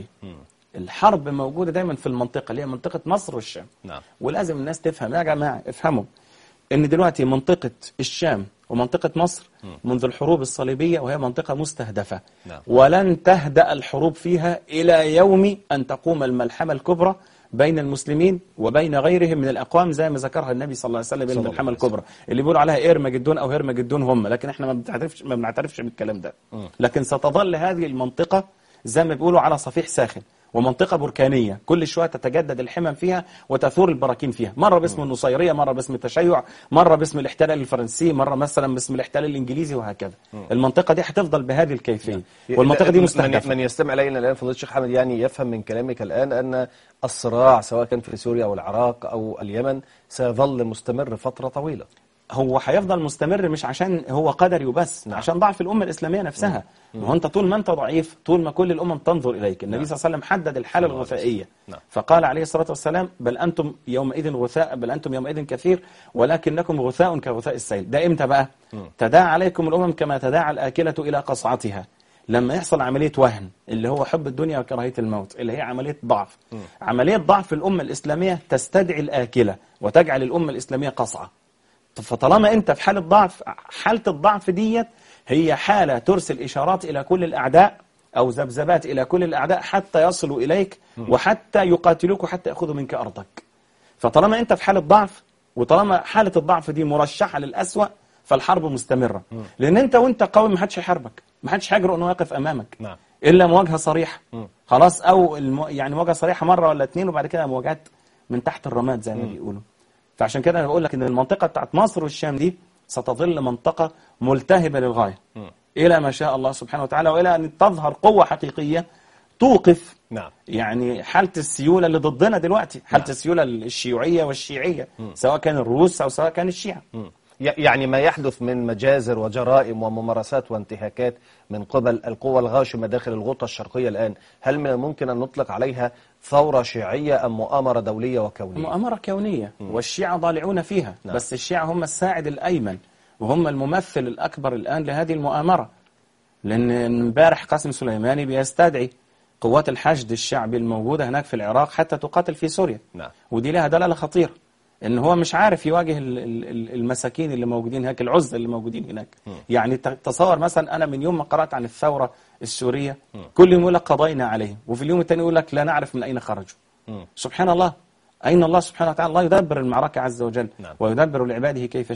الحرب موجودة دايما في المنطقة اللي هي منطقة مصر والشام نعم. ولازم الناس تفهم يا جماعة افهموا ان دلوقتي منطقة الشام ومنطقة مصر منذ الحروب الصليبية وهي منطقة مستهدفة نعم. ولن تهدأ الحروب فيها إلى يوم أن تقوم الملحمة الكبرى بين المسلمين وبين غيرهم من الأقوام زي ما ذكرها النبي صلى الله عليه وسلم الله الملحمة عليه وسلم. الكبرى اللي بيقولوا عليها إيرمجدون أو هيرمجدون هم لكن احنا ما بنعترفش ما بنعترفش بالكلام ده لكن ستظل هذه المنطقة زي ما بيقولوا على صفيح ساخن ومنطقة بركانية كل شوية تتجدد الحمم فيها وتثور البراكين فيها مرة باسم النصيرية مرة باسم التشيع مرة باسم الاحتلال الفرنسي مرة مثلا باسم الاحتلال الإنجليزي وهكذا المنطقة دي هتفضل بهذه الكيفية والمنطقة دي من- مستهدفة من يستمع إلينا الآن فضيلة الشيخ حمد يعني يفهم من كلامك الآن أن الصراع سواء كان في سوريا أو العراق أو اليمن سيظل مستمر فترة طويلة هو هيفضل مستمر مش عشان هو قدري وبس نعم. عشان ضعف الأمة الإسلامية نفسها ما هو أنت طول ما أنت ضعيف طول ما كل الأمم تنظر إليك النبي صلى الله عليه وسلم حدد الحالة الله عليه الغثائية نعم. فقال عليه الصلاة والسلام بل أنتم يومئذ غثاء بل أنتم يومئذ كثير ولكنكم غثاء كغثاء السيل ده إمتى بقى تداعى عليكم الأمم كما تداعى الآكلة إلى قصعتها لما يحصل عملية وهن اللي هو حب الدنيا وكراهية الموت اللي هي عملية ضعف عملية ضعف الأمة الإسلامية تستدعي الآكلة وتجعل الأمة الإسلامية قصعة فطالما انت في حالة ضعف حالة الضعف ديت هي حالة ترسل إشارات إلى كل الأعداء أو ذبذبات إلى كل الأعداء حتى يصلوا إليك وحتى يقاتلوك وحتى يأخذوا منك أرضك فطالما أنت في حالة ضعف وطالما حالة الضعف دي مرشحة للأسوأ فالحرب مستمرة لأن أنت وأنت قوي ما حدش هيحاربك ما حدش هيجرؤ أنه يقف أمامك نعم. إلا مواجهة صريحة خلاص أو الم... يعني مواجهة صريحة مرة ولا اتنين وبعد كده مواجهات من تحت الرماد زي ما بيقولوا فعشان كده انا بقول لك ان المنطقه بتاعت مصر والشام دي ستظل منطقه ملتهبه للغايه الى ما شاء الله سبحانه وتعالى والى ان تظهر قوه حقيقيه توقف نعم يعني حاله السيوله اللي ضدنا دلوقتي حاله السيوله الشيوعيه والشيعيه سواء كان الروس او سواء كان الشيعه مم. ي- يعني ما يحدث من مجازر وجرائم وممارسات وانتهاكات من قبل القوى الغاشمة داخل الغوطة الشرقية الآن هل من الممكن أن نطلق عليها ثورة شيعية أم مؤامرة دولية وكونية مؤامرة كونية والشيعة ضالعون فيها بس الشيعة هم الساعد الأيمن وهم الممثل الأكبر الآن لهذه المؤامرة لأن امبارح قاسم سليماني بيستدعي قوات الحشد الشعبي الموجودة هناك في العراق حتى تقاتل في سوريا نعم. ودي لها دلالة خطيرة ان هو مش عارف يواجه ال- ال- ال- المساكين اللي موجودين هناك العزة اللي موجودين هناك يعني ت- تصور مثلا انا من يوم ما قرأت عن الثورة السورية كل يوم يقول لك قضينا عليهم وفي اليوم الثاني يقول لك لا نعرف من اين خرجوا سبحان الله أين الله سبحانه وتعالى الله يدبر المعركة عز وجل نعم. ويدبر لعباده كيف شاء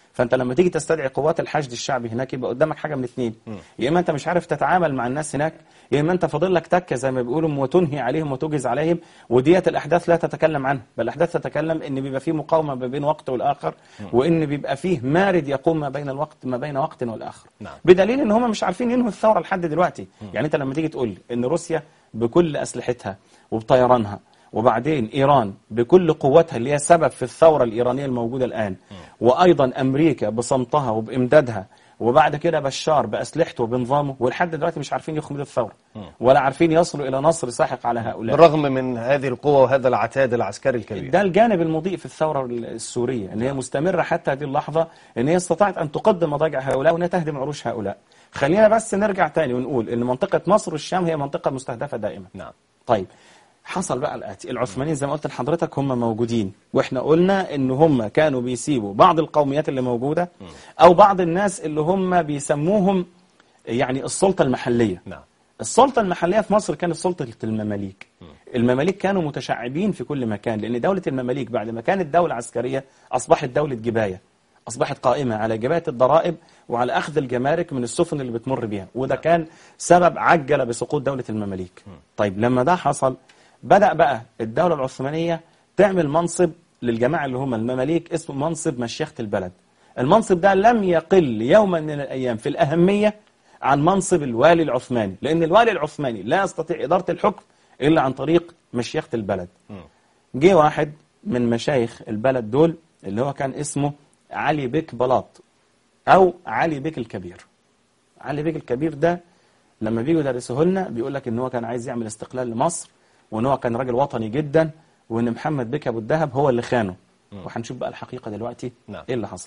فانت لما تيجي تستدعي قوات الحشد الشعبي هناك يبقى قدامك حاجه من اثنين يا اما انت مش عارف تتعامل مع الناس هناك يا اما انت فاضل لك تكه زي ما بيقولوا وتنهي عليهم وتجز عليهم وديت الاحداث لا تتكلم عنها بل الاحداث تتكلم ان بيبقى فيه مقاومه ما بين وقت والاخر وان بيبقى فيه مارد يقوم ما بين الوقت ما بين وقت والاخر نعم. بدليل ان هم مش عارفين ينهوا الثوره لحد دلوقتي يعني انت لما تيجي تقول لي ان روسيا بكل اسلحتها وبطيرانها وبعدين ايران بكل قوتها اللي هي سبب في الثوره الايرانيه الموجوده الان وايضا امريكا بصمتها وبامدادها وبعد كده بشار باسلحته وبنظامه ولحد دلوقتي مش عارفين يخمدوا الثوره ولا عارفين يصلوا الى نصر ساحق على هؤلاء بالرغم من هذه القوة وهذا العتاد العسكري الكبير ده الجانب المضيء في الثورة السورية ان هي مستمرة حتى هذه اللحظة ان هي استطاعت ان تقدم مضاجع هؤلاء وانها تهدم عروش هؤلاء خلينا بس نرجع تاني ونقول ان منطقة مصر والشام هي منطقة مستهدفة دائما نعم طيب حصل بقى الآتي العثمانيين زي ما قلت لحضرتك هم موجودين واحنا قلنا ان هم كانوا بيسيبوا بعض القوميات اللي موجودة او بعض الناس اللي هم بيسموهم يعني السلطة المحلية نعم السلطة المحلية في مصر كانت سلطة المماليك المماليك كانوا متشعبين في كل مكان لأن دولة المماليك بعد ما كانت دولة عسكرية أصبحت دولة جباية أصبحت قائمة على جباية الضرائب وعلى أخذ الجمارك من السفن اللي بتمر بيها وده كان سبب عجل بسقوط دولة المماليك طيب لما ده حصل بدأ بقى الدولة العثمانية تعمل منصب للجماعة اللي هم المماليك اسمه منصب مشيخة البلد المنصب ده لم يقل يوما من الأيام في الأهمية عن منصب الوالي العثماني لأن الوالي العثماني لا يستطيع إدارة الحكم إلا عن طريق مشيخة البلد جه واحد من مشايخ البلد دول اللي هو كان اسمه علي بيك بلاط أو علي بيك الكبير علي بيك الكبير ده لما بيجوا يدرسوه لنا بيقول لك ان هو كان عايز يعمل استقلال لمصر وان هو كان راجل وطني جدا وان محمد بيك ابو الدهب هو اللي خانه وهنشوف بقى الحقيقه دلوقتي نعم. ايه اللي حصل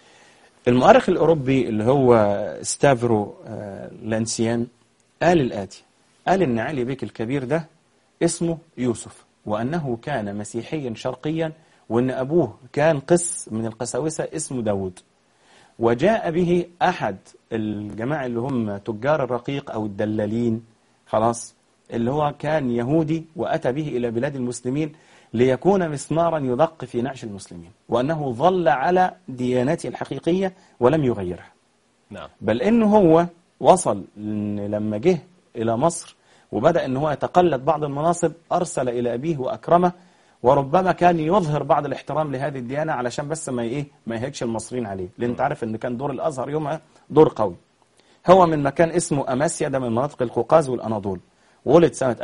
المؤرخ الاوروبي اللي هو ستافرو آه، لانسيان قال الاتي قال ان علي بيك الكبير ده اسمه يوسف وانه كان مسيحيا شرقيا وان ابوه كان قس من القساوسه اسمه داود وجاء به أحد الجماعة اللي هم تجار الرقيق أو الدلالين خلاص اللي هو كان يهودي وأتى به إلى بلاد المسلمين ليكون مسمارا يدق في نعش المسلمين وأنه ظل على ديانته الحقيقية ولم يغيرها نعم بل إنه هو وصل إن لما جه إلى مصر وبدأ إن هو يتقلد بعض المناصب أرسل إلى أبيه وأكرمه وربما كان يظهر بعض الاحترام لهذه الديانة علشان بس ما إيه ما يهيكش المصريين عليه لأن أنت عارف إن كان دور الأزهر يومها دور قوي هو من مكان اسمه أماسيا ده من مناطق القوقاز والأناضول ولد سنة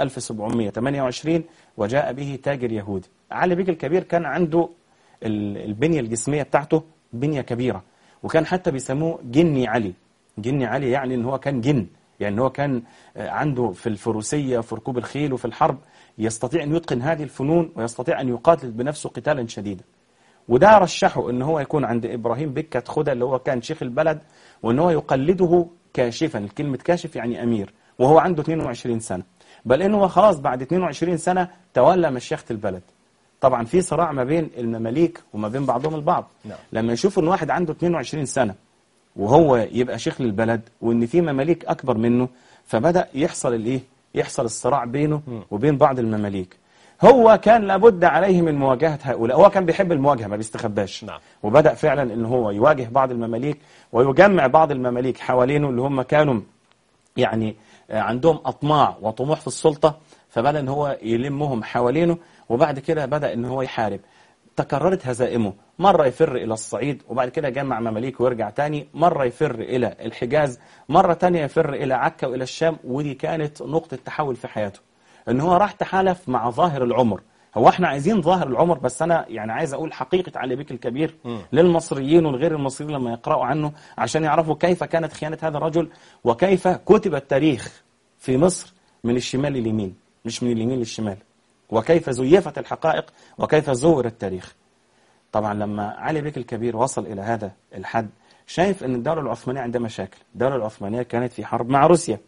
1728 وجاء به تاجر يهودي علي بيك الكبير كان عنده ال- البنية الجسمية بتاعته بنية كبيرة وكان حتى بيسموه جني علي جني علي يعني ان هو كان جن يعني هو كان آه، عنده في الفروسية في ركوب الخيل وفي الحرب يستطيع أن يتقن هذه الفنون ويستطيع أن يقاتل بنفسه قتالا شديدا وده رشحه ان هو يكون عند ابراهيم بكة خدى اللي هو كان شيخ البلد وان هو يقلده كاشفا كلمة كاشف يعني امير وهو عنده 22 سنة بل انه هو خلاص بعد 22 سنة تولى مشيخة البلد طبعا في صراع ما بين المماليك وما بين بعضهم البعض نعم. لما يشوفوا ان واحد عنده 22 سنة وهو يبقى شيخ للبلد وان في مماليك اكبر منه فبدأ يحصل الايه يحصل الصراع بينه وبين بعض المماليك هو كان لابد عليه من مواجهة هؤلاء هو كان بيحب المواجهة ما بيستخباش نعم. وبدأ فعلا ان هو يواجه بعض المماليك ويجمع بعض المماليك حوالينه اللي هم كانوا يعني آه، عندهم أطماع وطموح في السلطة فبدأ ان هو يلمهم حوالينه وبعد كده بدأ ان هو يحارب تكررت هزائمه مرة يفر إلى الصعيد وبعد كده يجمع مماليك ويرجع تاني مرة يفر إلى الحجاز مرة تانية يفر إلى عكا وإلى الشام ودي كانت نقطة تحول في حياته ان هو راح تحالف مع ظاهر العمر هو احنا عايزين ظاهر العمر بس انا يعني عايز اقول حقيقة علي بيك الكبير للمصريين والغير المصريين لما يقرأوا عنه عشان يعرفوا كيف كانت خيانة هذا الرجل وكيف كتب التاريخ في مصر من الشمال لليمين مش من اليمين للشمال وكيف زيفت الحقائق وكيف زور التاريخ طبعا لما علي بيك الكبير وصل إلى هذا الحد شايف أن الدولة العثمانية عندها مشاكل الدولة العثمانية كانت في حرب مع روسيا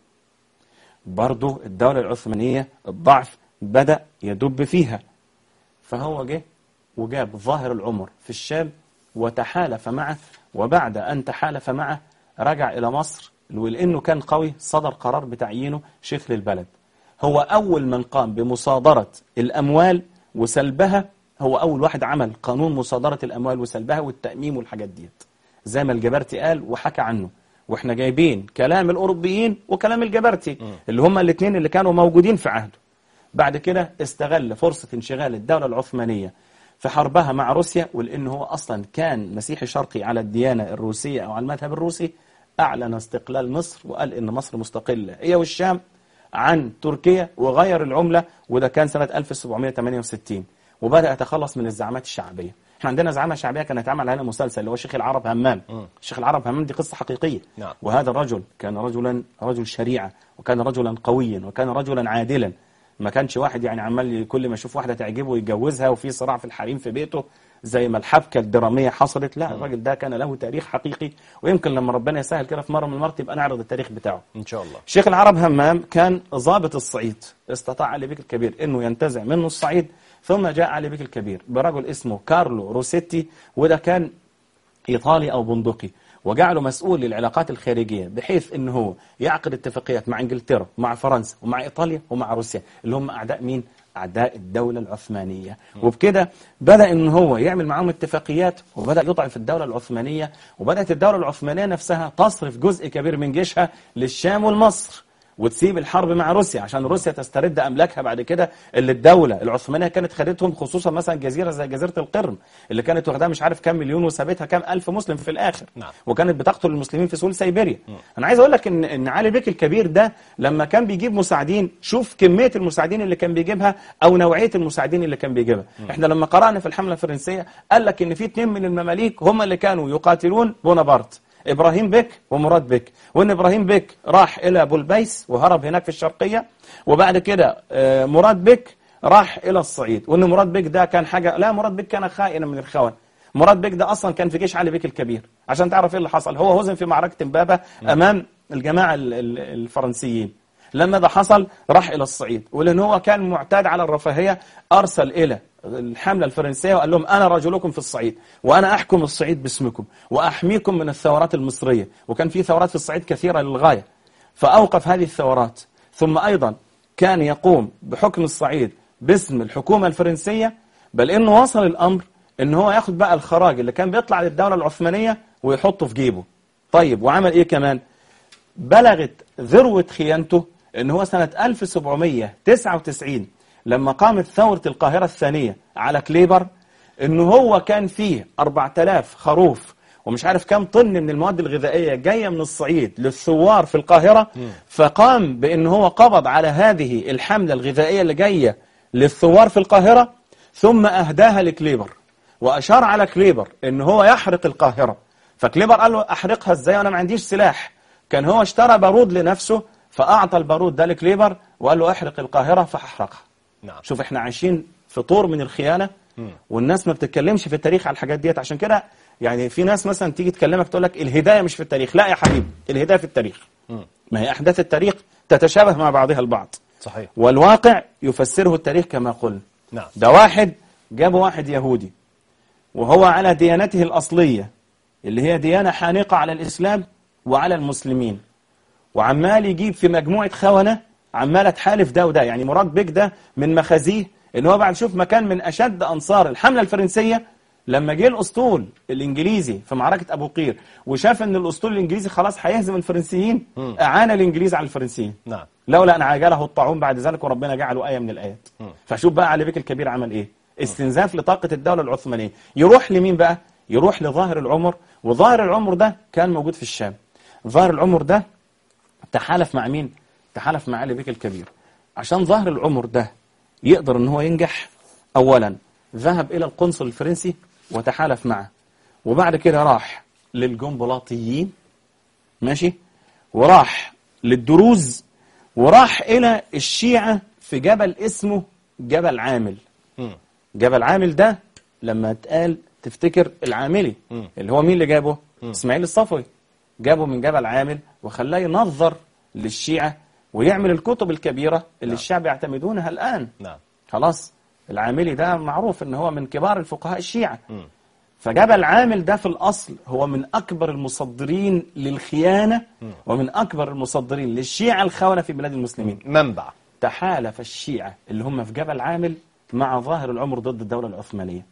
برضو الدولة العثمانية الضعف بدأ يدب فيها فهو جه وجاب ظاهر العمر في الشام وتحالف معه وبعد أن تحالف معه رجع إلى مصر ولأنه كان قوي صدر قرار بتعيينه شيخ للبلد هو أول من قام بمصادرة الأموال وسلبها هو أول واحد عمل قانون مصادرة الأموال وسلبها والتأميم والحاجات ديت زي ما الجبرتي قال وحكى عنه واحنا جايبين كلام الأوروبيين وكلام الجبرتي اللي هم الاثنين اللي كانوا موجودين في عهده بعد كده استغل فرصة انشغال الدولة العثمانية في حربها مع روسيا ولأن هو أصلا كان مسيحي شرقي على الديانة الروسية أو على المذهب الروسي أعلن استقلال مصر وقال إن مصر مستقلة هي والشام عن تركيا وغير العملة وده كان سنة 1768 وبدأ يتخلص من الزعامات الشعبية احنا عندنا زعامة شعبية كان اتعمل عليها مسلسل اللي هو شيخ العرب همام شيخ العرب همام دي قصة حقيقية نعم. وهذا الرجل كان رجلا رجل شريعة وكان رجلا قويا وكان رجلا عادلا ما كانش واحد يعني عمال كل ما يشوف واحدة تعجبه يتجوزها وفي صراع في الحريم في بيته زي ما الحبكة الدرامية حصلت لا الراجل ده كان له تاريخ حقيقي ويمكن لما ربنا يسهل كده في مرة من المرات يبقى نعرض التاريخ بتاعه إن شاء الله شيخ العرب همام كان ضابط الصعيد استطاع علي بيك الكبير انه ينتزع منه الصعيد ثم جاء علي بيك الكبير برجل اسمه كارلو روسيتي وده كان ايطالي او بندقي وجعله مسؤول للعلاقات الخارجيه بحيث انه هو يعقد اتفاقيات مع انجلترا ومع فرنسا ومع ايطاليا ومع روسيا اللي هم اعداء مين؟ اعداء الدوله العثمانيه وبكده بدا ان هو يعمل معاهم اتفاقيات وبدا يضعف الدوله العثمانيه وبدات الدوله العثمانيه نفسها تصرف جزء كبير من جيشها للشام والمصر وتسيب الحرب مع روسيا عشان روسيا تسترد املاكها بعد كده اللي الدوله العثمانيه كانت خدتهم خصوصا مثلا جزيره زي جزيره القرم اللي كانت واخداها مش عارف كام مليون وسابتها كام الف مسلم في الاخر نعم. وكانت بتقتل المسلمين في سهول سيبيريا انا عايز اقول لك ان ان علي بيك الكبير ده لما كان بيجيب مساعدين شوف كميه المساعدين اللي كان بيجيبها او نوعيه المساعدين اللي كان بيجيبها احنا لما قرانا في الحمله الفرنسيه قال لك ان في اثنين من المماليك هم اللي كانوا يقاتلون بونابرت ابراهيم بك ومراد بك وان ابراهيم بك راح الى بولبيس وهرب هناك في الشرقيه وبعد كده آه، مراد بك راح الى الصعيد وان مراد بك ده كان حاجه لا مراد بك كان خائنا من الخون مراد بك ده اصلا كان في جيش علي بك الكبير عشان تعرف ايه اللي حصل هو هزم في معركه امبابه امام الجماعه ال- ال- الفرنسيين لما ده حصل راح الى الصعيد ولان هو كان معتاد على الرفاهيه ارسل الى الحمله الفرنسيه وقال لهم انا رجلكم في الصعيد وانا احكم الصعيد باسمكم واحميكم من الثورات المصريه وكان في ثورات في الصعيد كثيره للغايه فاوقف هذه الثورات ثم ايضا كان يقوم بحكم الصعيد باسم الحكومه الفرنسيه بل انه وصل الامر ان هو ياخد بقى الخراج اللي كان بيطلع للدوله العثمانيه ويحطه في جيبه طيب وعمل ايه كمان بلغت ذروة خيانته ان هو سنة 1799 لما قامت ثورة القاهرة الثانية على كليبر ان هو كان فيه 4000 خروف ومش عارف كام طن من المواد الغذائية جاية من الصعيد للثوار في القاهرة فقام بان هو قبض على هذه الحملة الغذائية اللي جاية للثوار في القاهرة ثم اهداها لكليبر واشار على كليبر ان هو يحرق القاهرة فكليبر قال له احرقها ازاي وانا ما عنديش سلاح كان هو اشترى بارود لنفسه فأعطى البارود ده لكليبر وقال له احرق القاهرة فأحرقها نعم شوف احنا عايشين في طور من الخيانة والناس ما بتتكلمش في التاريخ على الحاجات ديت عشان كده يعني في ناس مثلا تيجي تكلمك تقول لك الهداية مش في التاريخ لا يا حبيبي الهداية في التاريخ ما هي أحداث التاريخ تتشابه مع بعضها البعض صحيح والواقع يفسره التاريخ كما قلنا نعم ده واحد جاب واحد يهودي وهو على ديانته الأصلية اللي هي ديانة حانقة على الإسلام وعلى المسلمين وعمال يجيب في مجموعة خونة عمالة تحالف ده وده يعني مراد بيك ده من مخازيه ان هو بعد شوف مكان من أشد أنصار الحملة الفرنسية لما جه الأسطول الإنجليزي في معركة أبو قير وشاف ان الأسطول الإنجليزي خلاص هيهزم الفرنسيين أعان الإنجليز على الفرنسيين نعم لولا أن عجله الطاعون بعد ذلك وربنا جعله آية من الآيات فشوف بقى علي بيك الكبير عمل إيه استنزاف لطاقة الدولة العثمانية يروح لمين بقى يروح لظاهر العمر وظاهر العمر ده كان موجود في الشام ظاهر العمر ده تحالف مع مين تحالف مع علي بيك الكبير عشان ظاهر العمر ده يقدر ان هو ينجح اولا ذهب الى القنصل الفرنسي وتحالف معه وبعد كده راح للجنبلاطيين ماشي وراح للدروز وراح الى الشيعة في جبل اسمه جبل عامل مم. جبل عامل ده لما اتقال تفتكر العاملي مم. اللي هو مين اللي جابه اسماعيل الصفوي جابه من جبل عامل وخلاه ينظر للشيعة ويعمل الكتب الكبيرة اللي الشعب يعتمدونها الآن نعم خلاص العاملي ده معروف ان هو من كبار الفقهاء الشيعة مم. فجبل عامل ده في الأصل هو من أكبر المصدرين للخيانة ومن أكبر المصدرين للشيعة الخونة في بلاد المسلمين منبع تحالف الشيعة اللي هم في جبل عامل مع ظاهر العمر ضد الدولة العثمانية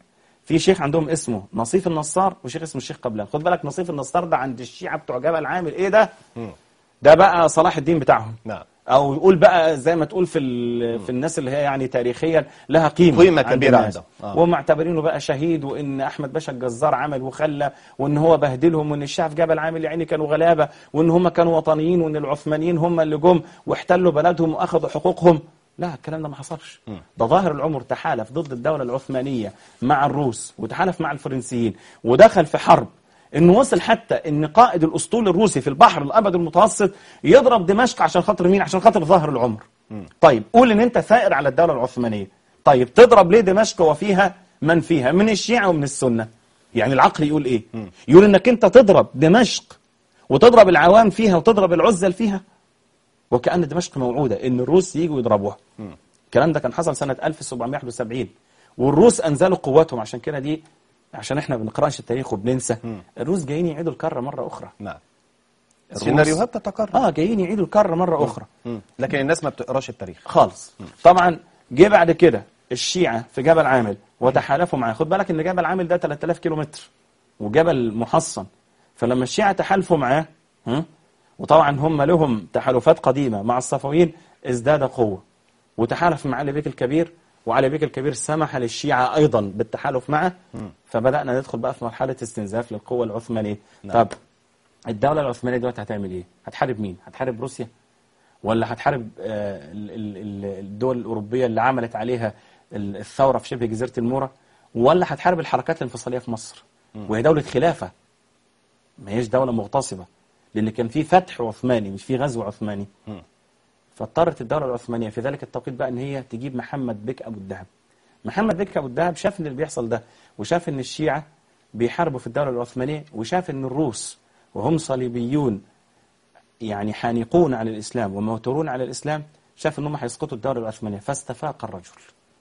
في شيخ عندهم اسمه نصيف النصار وشيخ اسمه الشيخ قبلان خد بالك نصيف النصار ده عند الشيعة بتوع جبل عامل ايه ده ده بقى صلاح الدين بتاعهم نعم او يقول بقى زي ما تقول في ال- في الناس اللي هي يعني تاريخيا لها قيمه قيمة عند كبيرة الناس. عندهم. آه. ومعتبرينه بقى شهيد وان احمد باشا الجزار عمل وخلى وان هو بهدلهم وان الشعب جبل عامل يعني كانوا غلابه وان هم كانوا وطنيين وان العثمانيين هم اللي جم واحتلوا بلدهم واخذوا حقوقهم لا الكلام ده ما حصلش ده ظاهر العمر تحالف ضد الدوله العثمانيه مع الروس وتحالف مع الفرنسيين ودخل في حرب انه وصل حتى ان قائد الاسطول الروسي في البحر الابد المتوسط يضرب دمشق عشان خاطر مين عشان خاطر ظاهر العمر طيب قول ان انت ثائر على الدوله العثمانيه طيب تضرب ليه دمشق وفيها من فيها من الشيعه ومن السنه يعني العقل يقول ايه يقول انك انت تضرب دمشق وتضرب العوام فيها وتضرب العزل فيها وكأن دمشق موعودة إن الروس يجوا يضربوها الكلام ده كان حصل سنة 1771 والروس أنزلوا قواتهم عشان كده دي عشان احنا ما بنقراش التاريخ وبننسى الروس جايين يعيدوا الكرة مرة أخرى نعم الروس- السيناريوهات تتكرر اه جايين يعيدوا الكرة مرة أخرى مم. لكن الناس ما بتقراش التاريخ خالص طبعا جه بعد كده الشيعة في جبل عامل وتحالفوا معاه خد بالك ان جبل عامل ده 3000 كيلو متر وجبل محصن فلما الشيعة تحالفوا معاه ها، وطبعا هم لهم تحالفات قديمة مع الصفويين ازداد قوة وتحالف مع علي بيك الكبير وعلي بيك الكبير سمح للشيعة أيضا بالتحالف معه فبدأنا ندخل بقى في مرحلة استنزاف للقوة العثمانية طب الدولة العثمانية دلوقتي هتعمل ايه؟ هتحارب مين؟ هتحارب روسيا؟ ولا هتحارب آه، ال- ال- ال- الدول الأوروبية اللي عملت عليها ال- الثورة في شبه جزيرة المورا ولا هتحارب الحركات الانفصالية في مصر وهي دولة خلافة ما هيش دولة مغتصبة لأن كان في فتح عثماني مش في غزو عثماني فاضطرت الدولة العثمانية في ذلك التوقيت بقى ان هي تجيب محمد بك ابو الدهب محمد بك ابو الدهب شاف ان اللي بيحصل ده وشاف ان الشيعة بيحاربوا في الدولة العثمانية وشاف ان الروس وهم صليبيون يعني حانقون على الإسلام وموتورون على الإسلام شاف أنهم هيسقطوا الدولة العثمانية فاستفاق الرجل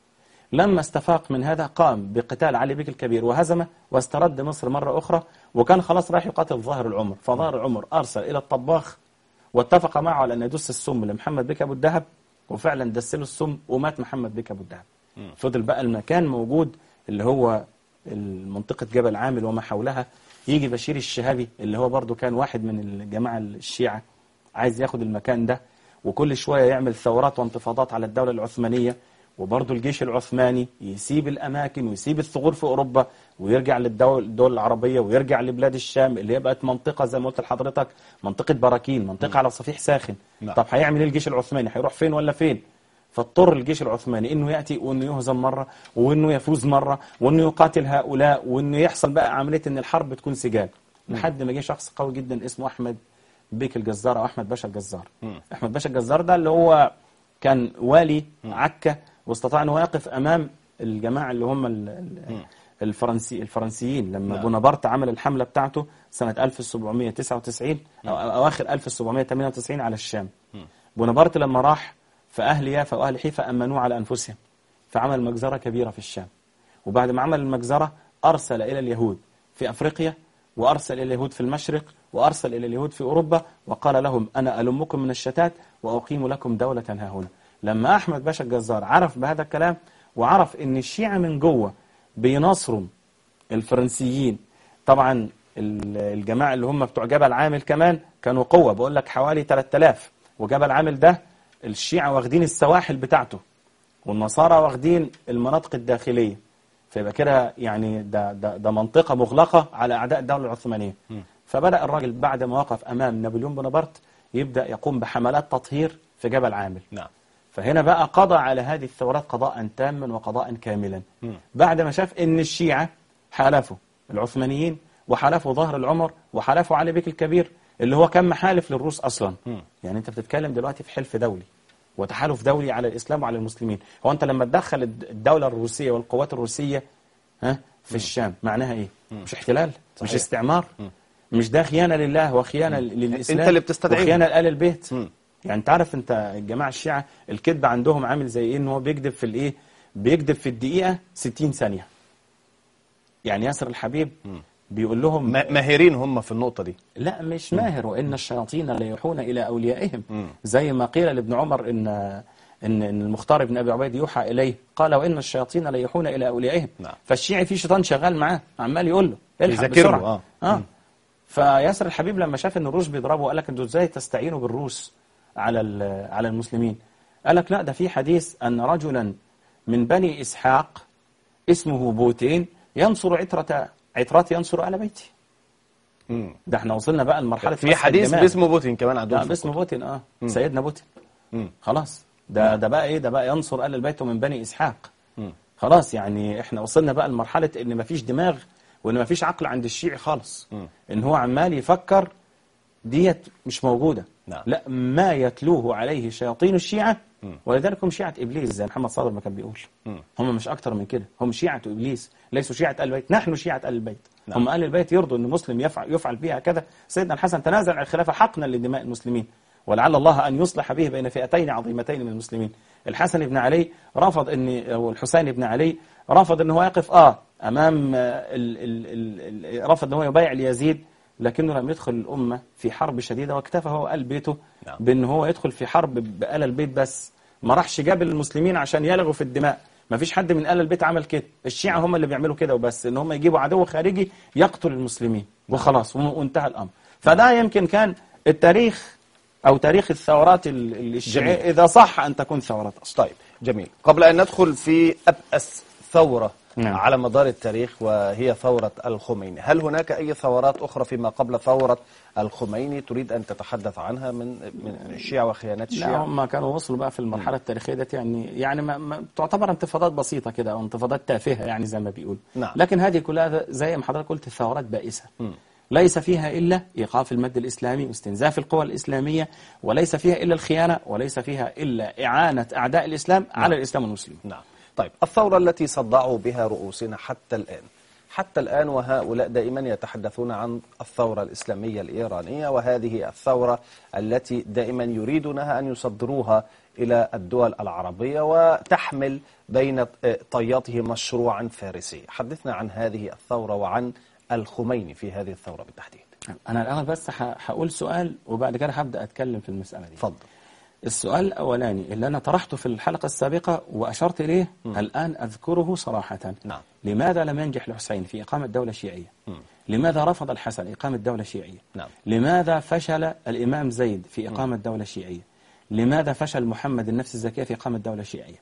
لما استفاق من هذا قام بقتال علي بك الكبير وهزمه واسترد مصر مرة أخرى وكان خلاص راح يقاتل ظاهر العمر فظاهر العمر أرسل إلى الطباخ واتفق معه على أن يدس السم لمحمد بك أبو الدهب وفعلا دس له السم ومات محمد بك أبو الدهب فضل بقى المكان موجود اللي هو منطقة جبل عامل وما حولها يجي بشير الشهابي اللي هو برضو كان واحد من الجماعة الشيعة عايز ياخد المكان ده وكل شوية يعمل ثورات وانتفاضات على الدولة العثمانية وبرضو الجيش العثماني يسيب الأماكن ويسيب الثغور في أوروبا ويرجع للدول الدول العربية ويرجع لبلاد الشام اللي هي بقت منطقة زي ما قلت لحضرتك منطقة براكين منطقة على صفيح ساخن نعم. طب هيعمل ايه الجيش العثماني هيروح فين ولا فين فاضطر الجيش العثماني انه ياتي وانه يهزم مره وانه يفوز مره وانه يقاتل هؤلاء وانه يحصل بقى عمليه ان الحرب تكون سجال لحد ما جه شخص قوي جدا اسمه احمد بيك الجزار او احمد باشا الجزار احمد باشا الجزار ده اللي هو كان والي عكا واستطاع انه يقف امام الجماعه اللي هم ال- ال- الفرنسي الفرنسيين لما نعم. بونابرت عمل الحمله بتاعته سنه 1799 او اواخر 1798 على الشام بونابرت لما راح فأهل يافا وأهل حيفا أمنوه على أنفسهم فعمل مجزرة كبيرة في الشام وبعد ما عمل المجزرة أرسل إلى اليهود في أفريقيا وأرسل إلى اليهود في المشرق وأرسل إلى اليهود في أوروبا وقال لهم أنا ألمكم من الشتات وأقيم لكم دولة ها هنا لما أحمد باشا الجزار عرف بهذا الكلام وعرف أن الشيعة من جوه بيناصروا الفرنسيين طبعا ال- الجماعة اللي هم بتوع جبل عامل كمان كانوا قوة بقول لك حوالي 3000 وجبل عامل ده الشيعة واخدين السواحل بتاعته والنصارى واخدين المناطق الداخلية فيبقى كده يعني ده, ده, ده منطقة مغلقة على أعداء الدولة العثمانية فبدأ الراجل بعد ما وقف أمام نابليون بونابرت يبدأ يقوم بحملات تطهير في جبل عامل نعم فهنا بقى قضى على هذه الثورات قضاء تاما وقضاء كاملا بعد ما شاف ان الشيعة حالفوا العثمانيين وحالفوا ظهر العمر وحالفوا علي بيك الكبير اللي هو كان محالف للروس اصلا يعني انت بتتكلم دلوقتي في حلف دولي وتحالف دولي على الاسلام وعلى المسلمين هو انت لما تدخل الد- الدولة الروسية والقوات الروسية ها في الشام معناها ايه مش احتلال مش صحيح. استعمار مش ده خيانة لله وخيانة للإسلام أنت اللي بتستدعيهم. وخيانة لآل البيت مم. يعني انت عارف انت الجماعة الشيعة الكذب عندهم عامل زي ايه ان هو بيكذب في الايه بيكذب في الدقيقة 60 ثانية يعني ياسر الحبيب بيقول لهم ما- ماهرين هم في النقطة دي لا مش ماهر وان الشياطين لا يوحون الى اوليائهم زي ما قيل لابن عمر ان ان إن المختار بن ابي عبيد يوحى اليه قال وان الشياطين ليوحون الى اوليائهم نعم. فالشيعي في شيطان شغال معاه عمال يقول له الحق يذاكره، بسرعه آه. اه فياسر الحبيب لما شاف ان الروس بيضربوا قال لك انتوا ازاي تستعينوا بالروس على ال- على المسلمين قال لك لا ده في حديث ان رجلا من بني اسحاق اسمه بوتين ينصر عترة عترات ينصر على بيتي مم. ده احنا وصلنا بقى لمرحله في مسح حديث الدماء. باسمه بوتين كمان عندهم لا في باسم الكتب. بوتين اه سيدنا بوتين مم. خلاص ده ده بقى ايه ده بقى ينصر اهل البيت من بني اسحاق مم. خلاص يعني احنا وصلنا بقى لمرحله ان مفيش دماغ وان مفيش عقل عند الشيعي خالص مم. ان هو عمال يفكر ديت مش موجوده نعم. لا ما يتلوه عليه شياطين الشيعه ولذلك هم شيعه ابليس زي محمد صادق ما كان بيقول مم. هم مش اكتر من كده هم شيعه ابليس ليسوا شيعه ال البيت نحن شيعه ال البيت نعم. هم اهل البيت يرضوا ان مسلم يفعل يفعل بها كذا سيدنا الحسن تنازل عن الخلافه حقنا لدماء المسلمين ولعل الله ان يصلح به بين فئتين عظيمتين من المسلمين الحسن بن علي رفض ان او الحسين بن علي رفض ان هو يقف اه امام آه، ال ال ال ال رفض ان هو يبايع ليزيد لكنه لم يدخل الامه في حرب شديده واكتفى هو قال بيته نعم. بان هو يدخل في حرب بآل البيت بس ما راحش جاب المسلمين عشان يلغوا في الدماء ما فيش حد من آل البيت عمل كده الشيعة هم اللي بيعملوا كده وبس ان هم يجيبوا عدو خارجي يقتل المسلمين وخلاص وم- وانتهى الامر فده يمكن كان التاريخ او تاريخ الثورات ال- جميل. الشيعية اذا صح ان تكون ثورات اصلا طيب جميل قبل أن ندخل في أبأس ثورة نعم. على مدار التاريخ وهي ثورة الخميني هل هناك أي ثورات أخرى فيما قبل ثورة الخميني تريد أن تتحدث عنها من من الشيعة وخيانات لا الشيعة هم كانوا وصلوا بقى في المرحلة التاريخية ديت يعني يعني ما ما تعتبر انتفاضات بسيطة كده أو انتفاضات تافهة يعني زي ما بيقول نعم. لكن هذه كلها زي ما حضرتك قلت ثورات بائسة ليس فيها إلا إيقاف المد الإسلامي واستنزاف القوى الإسلامية وليس فيها إلا الخيانة وليس فيها إلا إعانة أعداء الإسلام على الإسلام والمسلمين نعم طيب الثورة التي صدعوا بها رؤوسنا حتى الآن حتى الآن وهؤلاء دائما يتحدثون عن الثورة الإسلامية الإيرانية وهذه الثورة التي دائما يريدونها أن يصدروها إلى الدول العربية وتحمل بين طياته مشروعا فارسي حدثنا عن هذه الثورة وعن الخميني في هذه الثورة بالتحديد أنا الأول بس ه- هقول سؤال وبعد كده هبدأ أتكلم في المسألة دي تفضل السؤال الأولاني اللي أنا طرحته في الحلقة السابقة وأشرت إليه الآن أذكره صراحة نعم. لماذا لم ينجح الحسين في إقامة دولة شيعية لماذا رفض الحسن إقامة دولة شيعية نعم. لماذا فشل الإمام زيد في إقامة دولة شيعية لماذا فشل محمد النفس الزكية في إقامة دولة شيعية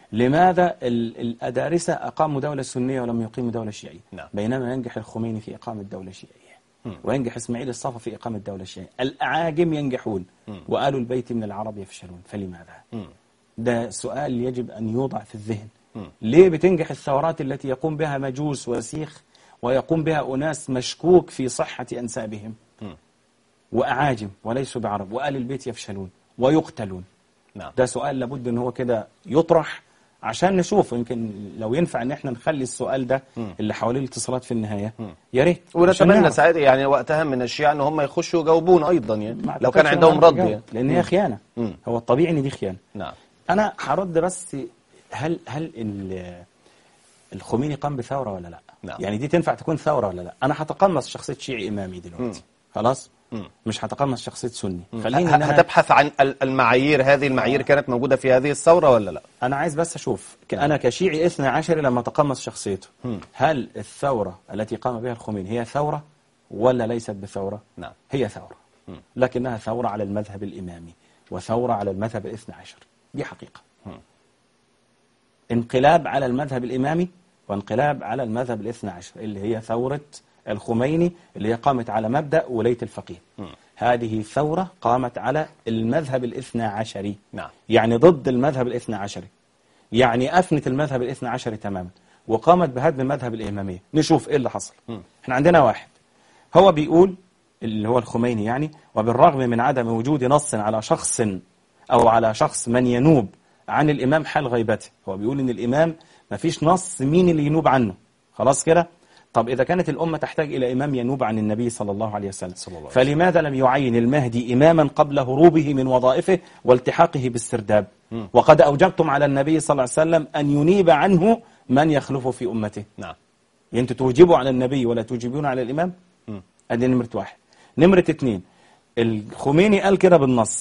لماذا ال- الأدارسة أقاموا دولة سنية ولم يقيموا دولة شيعية نعم. بينما ينجح الخميني في إقامة دولة شيعية وينجح إسماعيل الصفا في إقامة دولة شيعية الأعاجم ينجحون وآل البيت من العرب يفشلون فلماذا؟ ده سؤال يجب أن يوضع في الذهن ليه بتنجح الثورات التي يقوم بها مجوس وسيخ ويقوم بها أناس مشكوك في صحة أنسابهم وأعاجم وليسوا بعرب وآل البيت يفشلون ويقتلون نعم ده سؤال لابد ان هو كده يطرح عشان نشوف يمكن لو ينفع ان احنا نخلي السؤال ده اللي حوالين الاتصالات في النهايه يا ريت عشان ونتمنى نعرف. ساعتها يعني وقتها من الشيعة ان هم يخشوا يجاوبون ايضا يعني ما لو كان أعتقدش عندهم إنها رد تجاوب، يعني لان هي خيانه مم. هو الطبيعي ان دي خيانه نعم انا هرد بس هل هل ال- الخميني قام بثوره ولا لا نعم. يعني دي تنفع تكون ثوره ولا لا انا هتقمص شخصيه شيعي امامي دلوقتي خلاص مش هتقمص شخصيه سني خليني ه- إن أنا- هتبحث عن ال- المعايير هذه المعايير كانت موجودة في هذه الثورة ولا لا أنا عايز بس أشوف ك- أنا كشيعي إثنى عشري لما تقمص شخصيته هل الثورة التي قام بها الخميني هي ثورة ولا ليست بثورة؟ نعم. هي ثورة لكنها ثورة على المذهب الإمامي وثورة على المذهب الاثنى عشر دي حقيقة انقلاب على المذهب الإمامي وانقلاب على المذهب الاثنى عشر اللي هي ثورة الخميني اللي هي قامت على مبدأ ولاية الفقيه هذه ثورة قامت على المذهب الاثنى عشري نعم. يعني ضد المذهب الاثنى عشري يعني أفنت المذهب الاثنى عشري تماما وقامت بهدم المذهب الإمامية نشوف إيه اللي حصل احنا عندنا واحد هو بيقول اللي هو الخميني يعني وبالرغم من عدم وجود نص على شخص أو على شخص من ينوب عن الإمام حال غيبته هو بيقول إن الإمام ما فيش نص مين اللي ينوب عنه خلاص كده طب إذا كانت الأمة تحتاج إلى إمام ينوب عن النبي صلى الله عليه وسلم صلى الله عليه فلماذا لم يعين المهدي إماما قبل هروبه من وظائفه والتحاقه بالسرداب وقد أوجبتم على النبي صلى الله عليه وسلم أن ينيب عنه من يخلفه في أمته نعم يعني انتوا توجبوا على النبي ولا توجبون على الإمام ادي نمرة واحد نمرة اتنين الخميني قال كده بالنص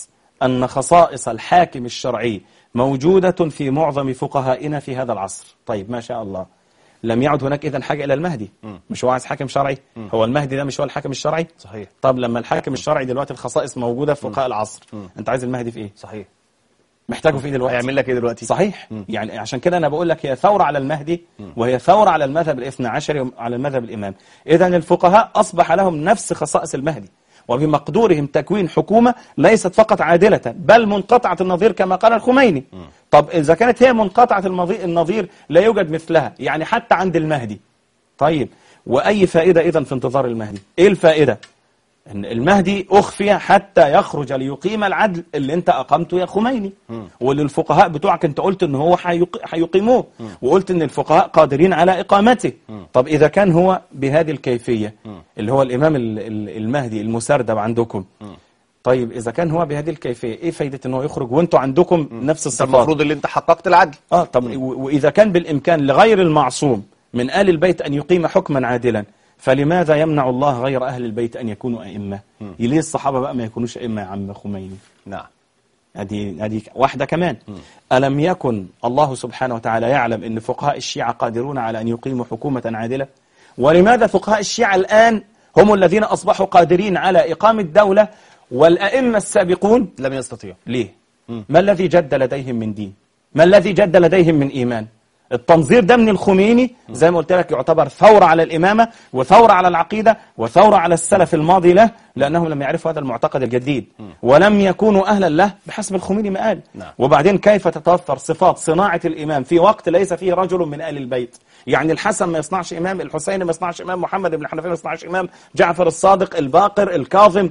أن خصائص الحاكم الشرعي موجودة في معظم فقهائنا في هذا العصر طيب ما شاء الله لم يعد هناك إذن حاجة إلى المهدي مش هو عايز حاكم شرعي هو المهدي ده مش هو الحاكم الشرعي صحيح طب لما الحاكم الشرعي دلوقتي الخصائص موجودة في فقهاء العصر أنت عايز المهدي في إيه صحيح محتاجه في إيه دلوقتي هيعمل لك ايه دلوقتي صحيح يعني عشان كده أنا بقول لك هي ثورة على المهدي وهي ثورة على المذهب الاثنى عشري على المذهب الإمام إذا الفقهاء أصبح لهم نفس خصائص المهدي وبمقدورهم تكوين حكومة ليست فقط عادلة بل منقطعة النظير كما قال الخميني طب إذا كانت هي منقطعة المضي- النظير لا يوجد مثلها يعني حتى عند المهدي طيب وأي فائدة إذا في انتظار المهدي إيه الفائدة ان المهدي اخفي حتى يخرج ليقيم العدل اللي انت اقمته يا خميني واللي الفقهاء بتوعك انت قلت ان هو حيق- هيقيموه وقلت ان الفقهاء قادرين على اقامته طب اذا كان هو بهذه الكيفيه اللي هو الامام ال- ال- المهدي المسردب عندكم طيب اذا كان هو بهذه الكيفيه ايه فايده ان هو يخرج وانتوا عندكم نفس انت الصفات المفروض اللي انت حققت العدل اه طب و- واذا كان بالامكان لغير المعصوم من ال البيت ان يقيم حكما عادلا فلماذا يمنع الله غير اهل البيت ان يكونوا ائمه؟ ليه الصحابه بقى ما يكونوش ائمه يا عم خميني؟ نعم ادي ادي واحده كمان الم يكن الله سبحانه وتعالى يعلم ان فقهاء الشيعه قادرون على ان يقيموا حكومه عادله؟ ولماذا فقهاء الشيعه الان هم الذين اصبحوا قادرين على اقامه دوله والائمه السابقون لم يستطيع ليه؟ ما الذي جد لديهم من دين؟ ما الذي جد لديهم من إيمان؟ التنظير ده من الخميني زي ما قلت لك يعتبر ثورة على الإمامة وثورة على العقيدة وثورة على السلف الماضي له لأنهم لم يعرفوا هذا المعتقد الجديد ولم يكونوا أهلا له بحسب الخميني ما قال نعم. وبعدين كيف تتوفر صفات صناعة الإمام في وقت ليس فيه رجل من آل البيت يعني الحسن ما يصنعش إمام الحسين ما يصنعش إمام محمد بن الحنفية ما يصنعش إمام جعفر الصادق الباقر الكاظم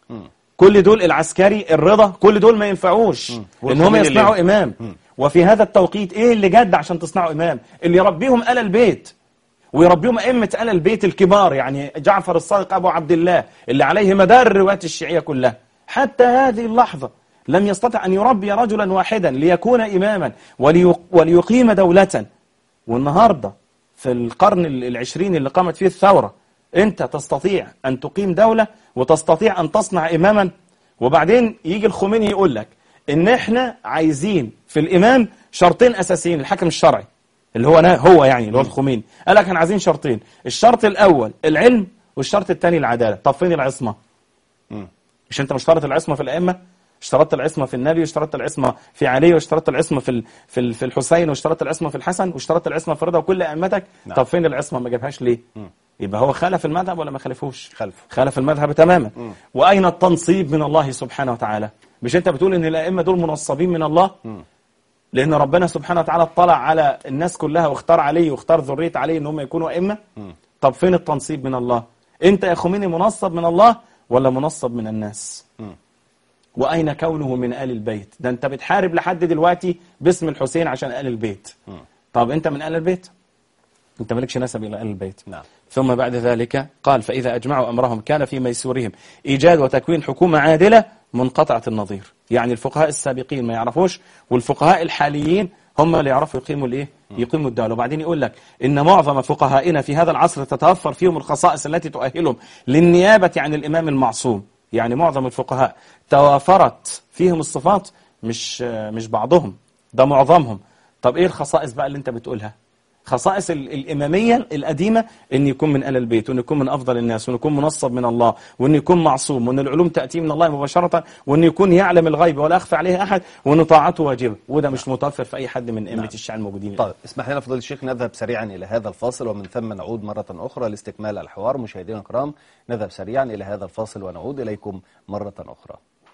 كل دول العسكري الرضا كل دول ما ينفعوش ان هم والخميني يصنعوا اللي- امام وفي هذا التوقيت ايه اللي جد عشان تصنعوا امام اللي يربيهم ال البيت ويربيهم ائمه ال البيت الكبار يعني جعفر الصادق ابو عبد الله اللي عليه مدار الروايات الشيعيه كلها حتى هذه اللحظه لم يستطع ان يربي رجلا واحدا ليكون اماما وليق- وليقيم دوله والنهارده في القرن ال- العشرين اللي قامت فيه الثورة انت تستطيع ان تقيم دولة وتستطيع ان تصنع اماما وبعدين يجي الخميني يقول لك ان احنا عايزين في الامام شرطين اساسيين الحكم الشرعي اللي هو نا- هو يعني اللي هو الخميني قال لك احنا عايزين شرطين الشرط الاول العلم والشرط الثاني العدالة طب فين العصمة مش انت مشترط العصمة في الائمة اشترطت العصمة في النبي واشترطت العصمة في علي واشترطت العصمة في ال- في ال- في الحسين واشترطت العصمة في الحسن واشترطت العصمة في رضا وكل ائمتك نعم. طب فين العصمة ما جابهاش ليه يبقى هو خالف المذهب ولا ما خالفوش خلفه. خالف المذهب تماما واين التنصيب من الله سبحانه وتعالى مش انت بتقول ان الائمه دول منصبين من الله لان ربنا سبحانه وتعالى اطلع على الناس كلها واختار علي واختار ذريه علي ان هم يكونوا ائمه طب فين التنصيب من الله انت يا خميني منصب من الله ولا منصب من الناس واين كونه من ال البيت ده انت بتحارب لحد دلوقتي باسم الحسين عشان ال البيت طب انت من ال البيت انت مالكش نسب الى ال البيت نعم. ثم بعد ذلك قال فإذا أجمعوا أمرهم كان في ميسورهم إيجاد وتكوين حكومة عادلة منقطعة النظير يعني الفقهاء السابقين ما يعرفوش والفقهاء الحاليين هم اللي يعرفوا يقيموا الايه يقيموا الدولة وبعدين يقول لك إن معظم فقهائنا في هذا العصر تتوفر فيهم الخصائص التي تؤهلهم للنيابة عن الإمام المعصوم يعني معظم الفقهاء توافرت فيهم الصفات مش مش بعضهم ده معظمهم طب ايه الخصائص بقى اللي انت بتقولها خصائص ال- الإمامية القديمة أن يكون من آل البيت وأن يكون من أفضل الناس وأن يكون منصب من الله وأن يكون معصوم وأن العلوم تأتي من الله مباشرة وأن يكون يعلم الغيب ولا أخفى عليه أحد وأن طاعته واجبة وده مش متوفر في أي حد من أئمة الشيعة الموجودين طيب اسمح لنا فضيلة الشيخ نذهب سريعا إلى هذا الفاصل ومن ثم نعود مرة أخرى لاستكمال الحوار مشاهدينا الكرام نذهب سريعا إلى هذا الفاصل ونعود إليكم مرة أخرى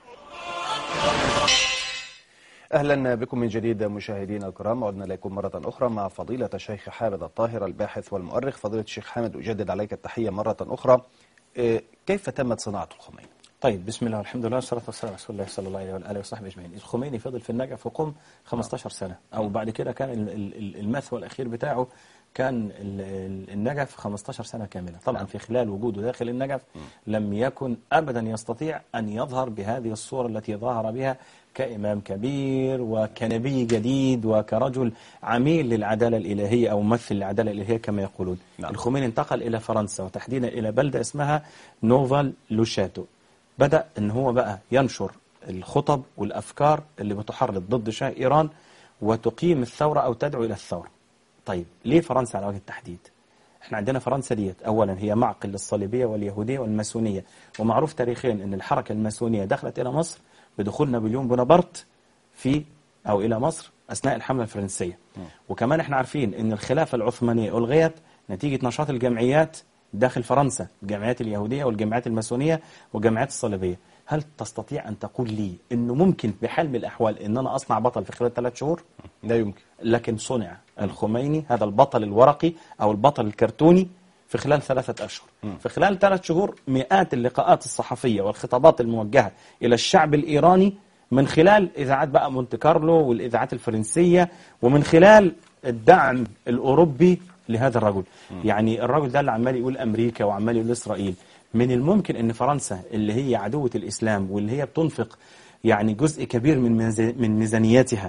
أهلا بكم من جديد مشاهدينا الكرام عدنا إليكم مرة أخرى مع فضيلة الشيخ حامد الطاهر الباحث والمؤرخ فضيلة الشيخ حامد أجدد عليك التحية مرة أخرى إيه، كيف تمت صناعة الخميني؟ طيب بسم الله والحمد لله والصلاة والسلام على رسول الله صلى الله عليه وآله وصحبه أجمعين الخميني فضل في النجف وقم 15 سنة أو بعد كده كان ال- ال- المثوى الأخير بتاعه كان ال- ال- النجف 15 سنة كاملة طبعا في خلال وجوده داخل النجف لم يكن أبدا يستطيع أن يظهر بهذه الصورة التي ظهر بها كإمام كبير وكنبي جديد وكرجل عميل للعدالة الإلهية أو ممثل للعدالة الإلهية كما يقولون نعم. الخميني انتقل إلى فرنسا وتحديدا إلى بلدة اسمها نوفال لوشاتو بدأ ان هو بقى ينشر الخطب والأفكار اللي بتحرض ضد شاه إيران وتقيم الثورة أو تدعو إلى الثورة طيب ليه فرنسا على وجه التحديد احنا عندنا فرنسا ديت اولا هي معقل للصليبيه واليهوديه والماسونيه ومعروف تاريخيا ان الحركه الماسونيه دخلت الى مصر بدخول نابليون بونابرت في او الى مصر اثناء الحمله الفرنسيه وكمان احنا عارفين ان الخلافه العثمانيه الغيت نتيجه نشاط الجمعيات داخل فرنسا الجمعيات اليهوديه والجمعيات الماسونيه والجمعيات الصليبيه هل تستطيع ان تقول لي انه ممكن بحال من الاحوال ان انا اصنع بطل في خلال ثلاث شهور لا يمكن لكن صنع الخميني هذا البطل الورقي أو البطل الكرتوني في خلال ثلاثة أشهر في خلال ثلاث شهور مئات اللقاءات الصحفية والخطابات الموجهة إلى الشعب الإيراني من خلال إذاعات بقى مونte كارلو والإذاعات الفرنسية ومن خلال الدعم الأوروبي لهذا الرجل يعني الرجل ده اللي عمال يقول أمريكا وعمال يقول إسرائيل من الممكن أن فرنسا اللي هي عدوة الإسلام واللي هي بتنفق يعني جزء كبير من ميزا- من ميزانيتها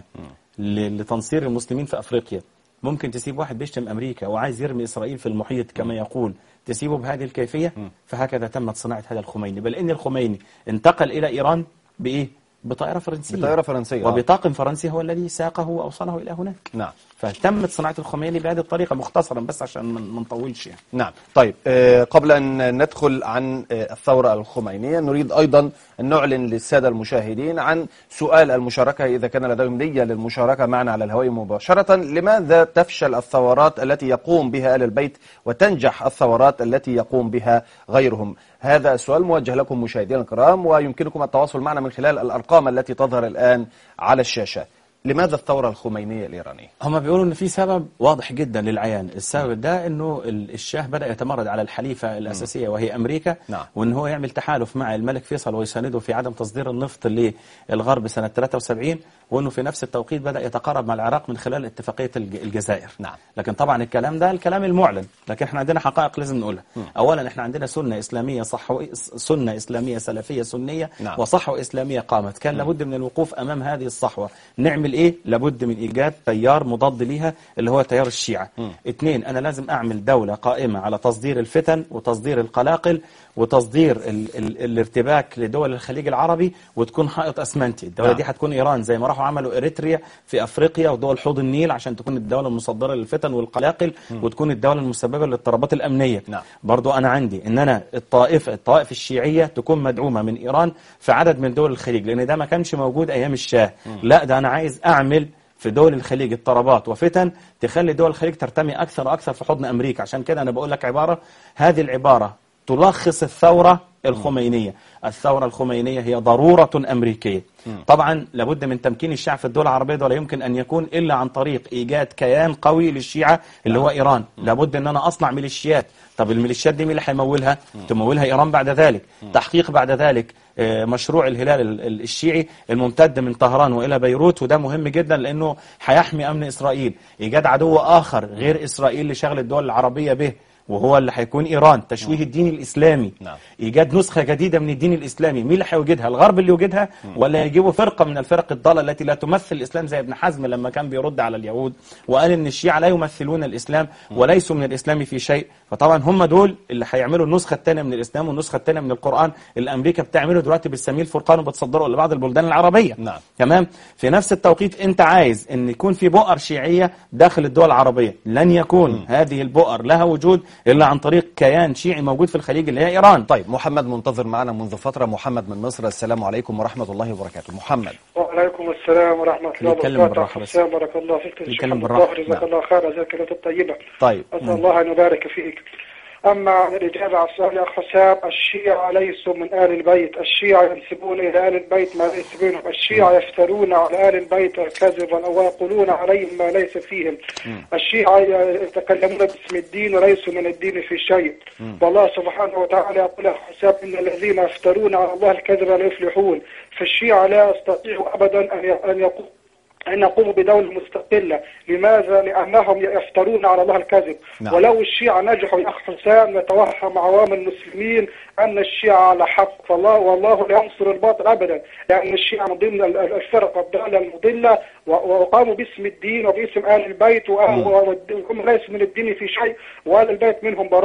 ل- لتنصير المسلمين في أفريقيا ممكن تسيب واحد بيشتم أمريكا وعايز يرمي إسرائيل في المحيط كما يقول تسيبه بهذه الكيفية فهكذا تمت صناعة هذا الخميني بل إن الخميني انتقل إلى إيران بإيه؟ بطائرة فرنسية بطائرة فرنسية آه. وبطاقم فرنسي هو الذي ساقه وأوصله إلى هناك نعم فتمت صناعة الخميني بهذه الطريقة مختصرا بس عشان ما ما نطولش يعني نعم طيب آه، قبل أن ندخل عن آه، الثورة الخمينية نريد أيضا أن نعلن للسادة المشاهدين عن سؤال المشاركة إذا كان لديهم نية للمشاركة معنا على الهواء مباشرة لماذا تفشل الثورات التي يقوم بها آل البيت وتنجح الثورات التي يقوم بها غيرهم هذا السؤال موجه لكم مشاهدينا الكرام ويمكنكم التواصل معنا من خلال الأرقام التي تظهر الآن على الشاشة لماذا الثورة الخمينية الإيرانية؟ هم بيقولوا ان في سبب واضح جدا للعيان السبب ده انه ال- الشاه بدا يتمرد على الحليفه الاساسيه وهي امريكا نعم. وان هو يعمل تحالف مع الملك فيصل ويسانده في عدم تصدير النفط للغرب سنه 73 وانه في نفس التوقيت بدا يتقارب مع العراق من خلال اتفاقيه الج- الجزائر نعم. لكن طبعا الكلام ده الكلام المعلن لكن احنا عندنا حقائق لازم نقولها اولا احنا عندنا سنه اسلاميه صحوي سنه اسلاميه سلفيه سنيه نعم. وصحوه اسلاميه قامت كان لابد من الوقوف امام هذه الصحوه نعمل ايه لابد من ايجاد تيار مضاد ليها اللي هو تيار الشيعه اثنين انا لازم اعمل دوله قائمه على تصدير الفتن وتصدير القلاقل وتصدير ال ال الارتباك لدول الخليج العربي وتكون حائط اسمنتي الدوله نعم. دي هتكون ايران زي ما راحوا عملوا اريتريا في افريقيا ودول حوض النيل عشان تكون الدوله المصدره للفتن والقلاقل وتكون الدوله المسببه للاضطرابات الامنيه نعم. برضو انا عندي ان انا الطائفه الطوائف الشيعيه تكون مدعومه من ايران في عدد من دول الخليج لان ده ما كانش موجود ايام الشاه لا ده انا عايز اعمل في دول الخليج اضطرابات وفتن تخلي دول الخليج ترتمي اكثر واكثر في حضن امريكا عشان كده انا بقول لك عباره هذه العباره تلخص الثوره الخمينيه الثوره الخمينيه هي ضروره امريكيه طبعا لابد من تمكين الشيعة في الدول العربية ولا يمكن أن يكون إلا عن طريق إيجاد كيان قوي للشيعة اللي هو إيران لابد أن أنا أصنع ميليشيات طب الميليشيات دي مين اللي هيمولها تمولها إيران بعد ذلك تحقيق بعد ذلك آه، مشروع الهلال ال- ال- الشيعي الممتد من طهران وإلى بيروت وده مهم جدا لأنه هيحمي أمن إسرائيل إيجاد عدو آخر غير إسرائيل لشغل الدول العربية به وهو اللي هيكون إيران تشويه الدين الإسلامي نعم. ايجاد نسخه جديده من الدين الاسلامي مين اللي هيوجدها الغرب اللي يوجدها ولا يجيبوا فرقه من الفرق الضاله التي لا تمثل الاسلام زي ابن حزم لما كان بيرد على اليهود وقال ان الشيعه لا يمثلون الاسلام وليسوا من الاسلام في شيء فطبعا هم دول اللي هيعملوا النسخه الثانيه من الاسلام والنسخه الثانيه من القران اللي امريكا بتعمله دلوقتي بتسميه الفرقان وبتصدره لبعض البلدان العربيه نعم. تمام في نفس التوقيت انت عايز ان يكون في بؤر شيعيه داخل الدول العربيه لن يكون هذه البؤر لها وجود الا عن طريق كيان شيعي موجود في الخليج اللي هي ايران طيب محمد منتظر معنا منذ فترة محمد من مصر السلام عليكم ورحمة الله وبركاته محمد وعليكم السلام ورحمة الله يتكلم وبركاته بالراحة بس. حسام بارك الله فيك يتكلم الشيخ بالراحة. الظاهر جزاك نعم. الله خير هذه الكلمات الطيبة طيب أسأل الله أن يبارك فيك أما عن الإجابة على السؤال يا أخ حسام الشيعة ليسوا من آل البيت الشيعة ينسبون إلى آل البيت ما ليس بينهم الشيعة يفترون على آل البيت كذبا أو يقولون عليهم ما ليس فيهم الشيعة يتكلمون باسم الدين وليسوا من الدين في شيء والله سبحانه وتعالى يقول يا أخ حسام إن الذين يفترون على الله الكذب لا يفلحون فالشيعة لا يستطيعوا أبدا أن ي- أن يقول أن يقوموا بدولة مستقلة لماذا؟ لأنهم يفترون على الله الكذب نعم. ولو الشيعة نجحوا يا أخ حسام نتوهم عوام المسلمين أن الشيعة على حق فالله والله لا ينصر الباطل أبدا لأن الشيعة من ضمن ال- ال- الفرق الضالة المضلة و- وقاموا باسم الدين وباسم آل البيت وآل- والد- وهم ليسوا من الدين في شيء وآل البيت منهم براء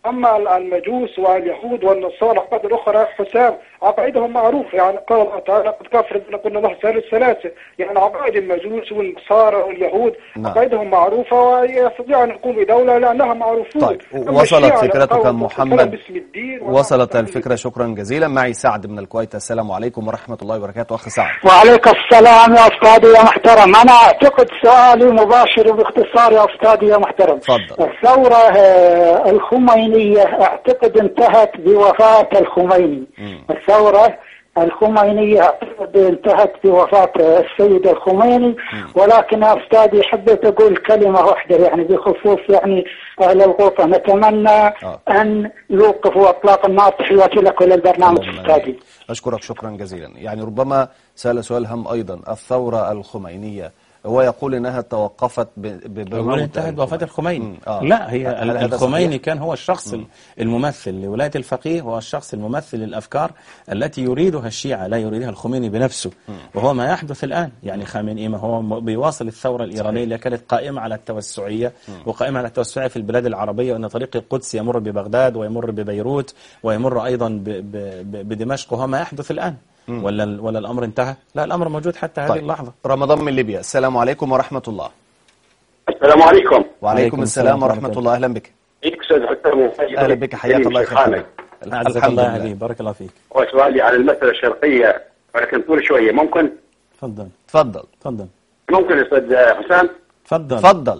أما المجوس واليهود والنصارى قدر أخرى حسام عقائدهم معروفة يعني قال الله تعالى قد كفر بنا قلنا الله ثالث ثلاثة يعني عقائد المجوس والنصارى واليهود نعم. عقائدهم معروفة ويستطيع أن يقوم بدولة لأنها معروفون طيب أما وصلت الشيعة فكرتك يقاوموا محمد باسم الدين وصلت ونعم الفكرة شكرا جزيلا معي سعد من الكويت السلام عليكم ورحمة الله وبركاته أخ سعد وعليك السلام يا أستاذي يا محترم أنا أعتقد سؤالي مباشر باختصار يا أستاذي يا محترم تفضل. الثورة آه، الخمينية أعتقد انتهت بوفاة الخميني الثورة الخمينية أعتقد انتهت بوفاة السيد الخميني ولكن يا أستاذي حبيت أقول كلمة واحدة يعني بخصوص يعني أهل الغوطة نتمنى آه. أن يوقفوا إطلاق النار تحياتي لك وللبرنامج اللهم أستاذي آمين. أشكرك شكرا جزيلا يعني ربما سأل سؤال هم أيضا الثورة الخمينية هو يقول إنها توقفت ب- ب- يقول بموت انتهت بوفاة الخميني مم. آه. لا هي هل هذا الخميني صحيح؟ كان هو الشخص الممثل لولاية الفقيه هو الشخص الممثل للأفكار التي يريدها الشيعة لا يريدها الخميني بنفسه وهو ما يحدث الآن يعني خامنئي ما هو م- بيواصل الثورة الإيرانية اللي كانت قائمة على التوسعية وقائمة على التوسعية في البلاد العربية وأن طريق القدس يمر ببغداد ويمر ببيروت ويمر أيضا ب- ب- ب- بدمشق وهو ما يحدث الآن ولا ال- ولا الأمر انتهى لا الأمر موجود حتى هذه طيب. اللحظة رمضان من ليبيا السلام عليكم ورحمة الله السلام عليكم وعليكم وعليكم السلام السلام ورحمة ورحمة الله أهلا بك فيك استاذ حسام أهلا بك حياك الله يخليك أعزك الحمد الله يا لله. حبيبي بارك الله فيك وسؤالي عن المسألة الشرقية ولكن طول شوية ممكن تفضل تفضل تفضل ممكن استاذ حسام تفضل تفضل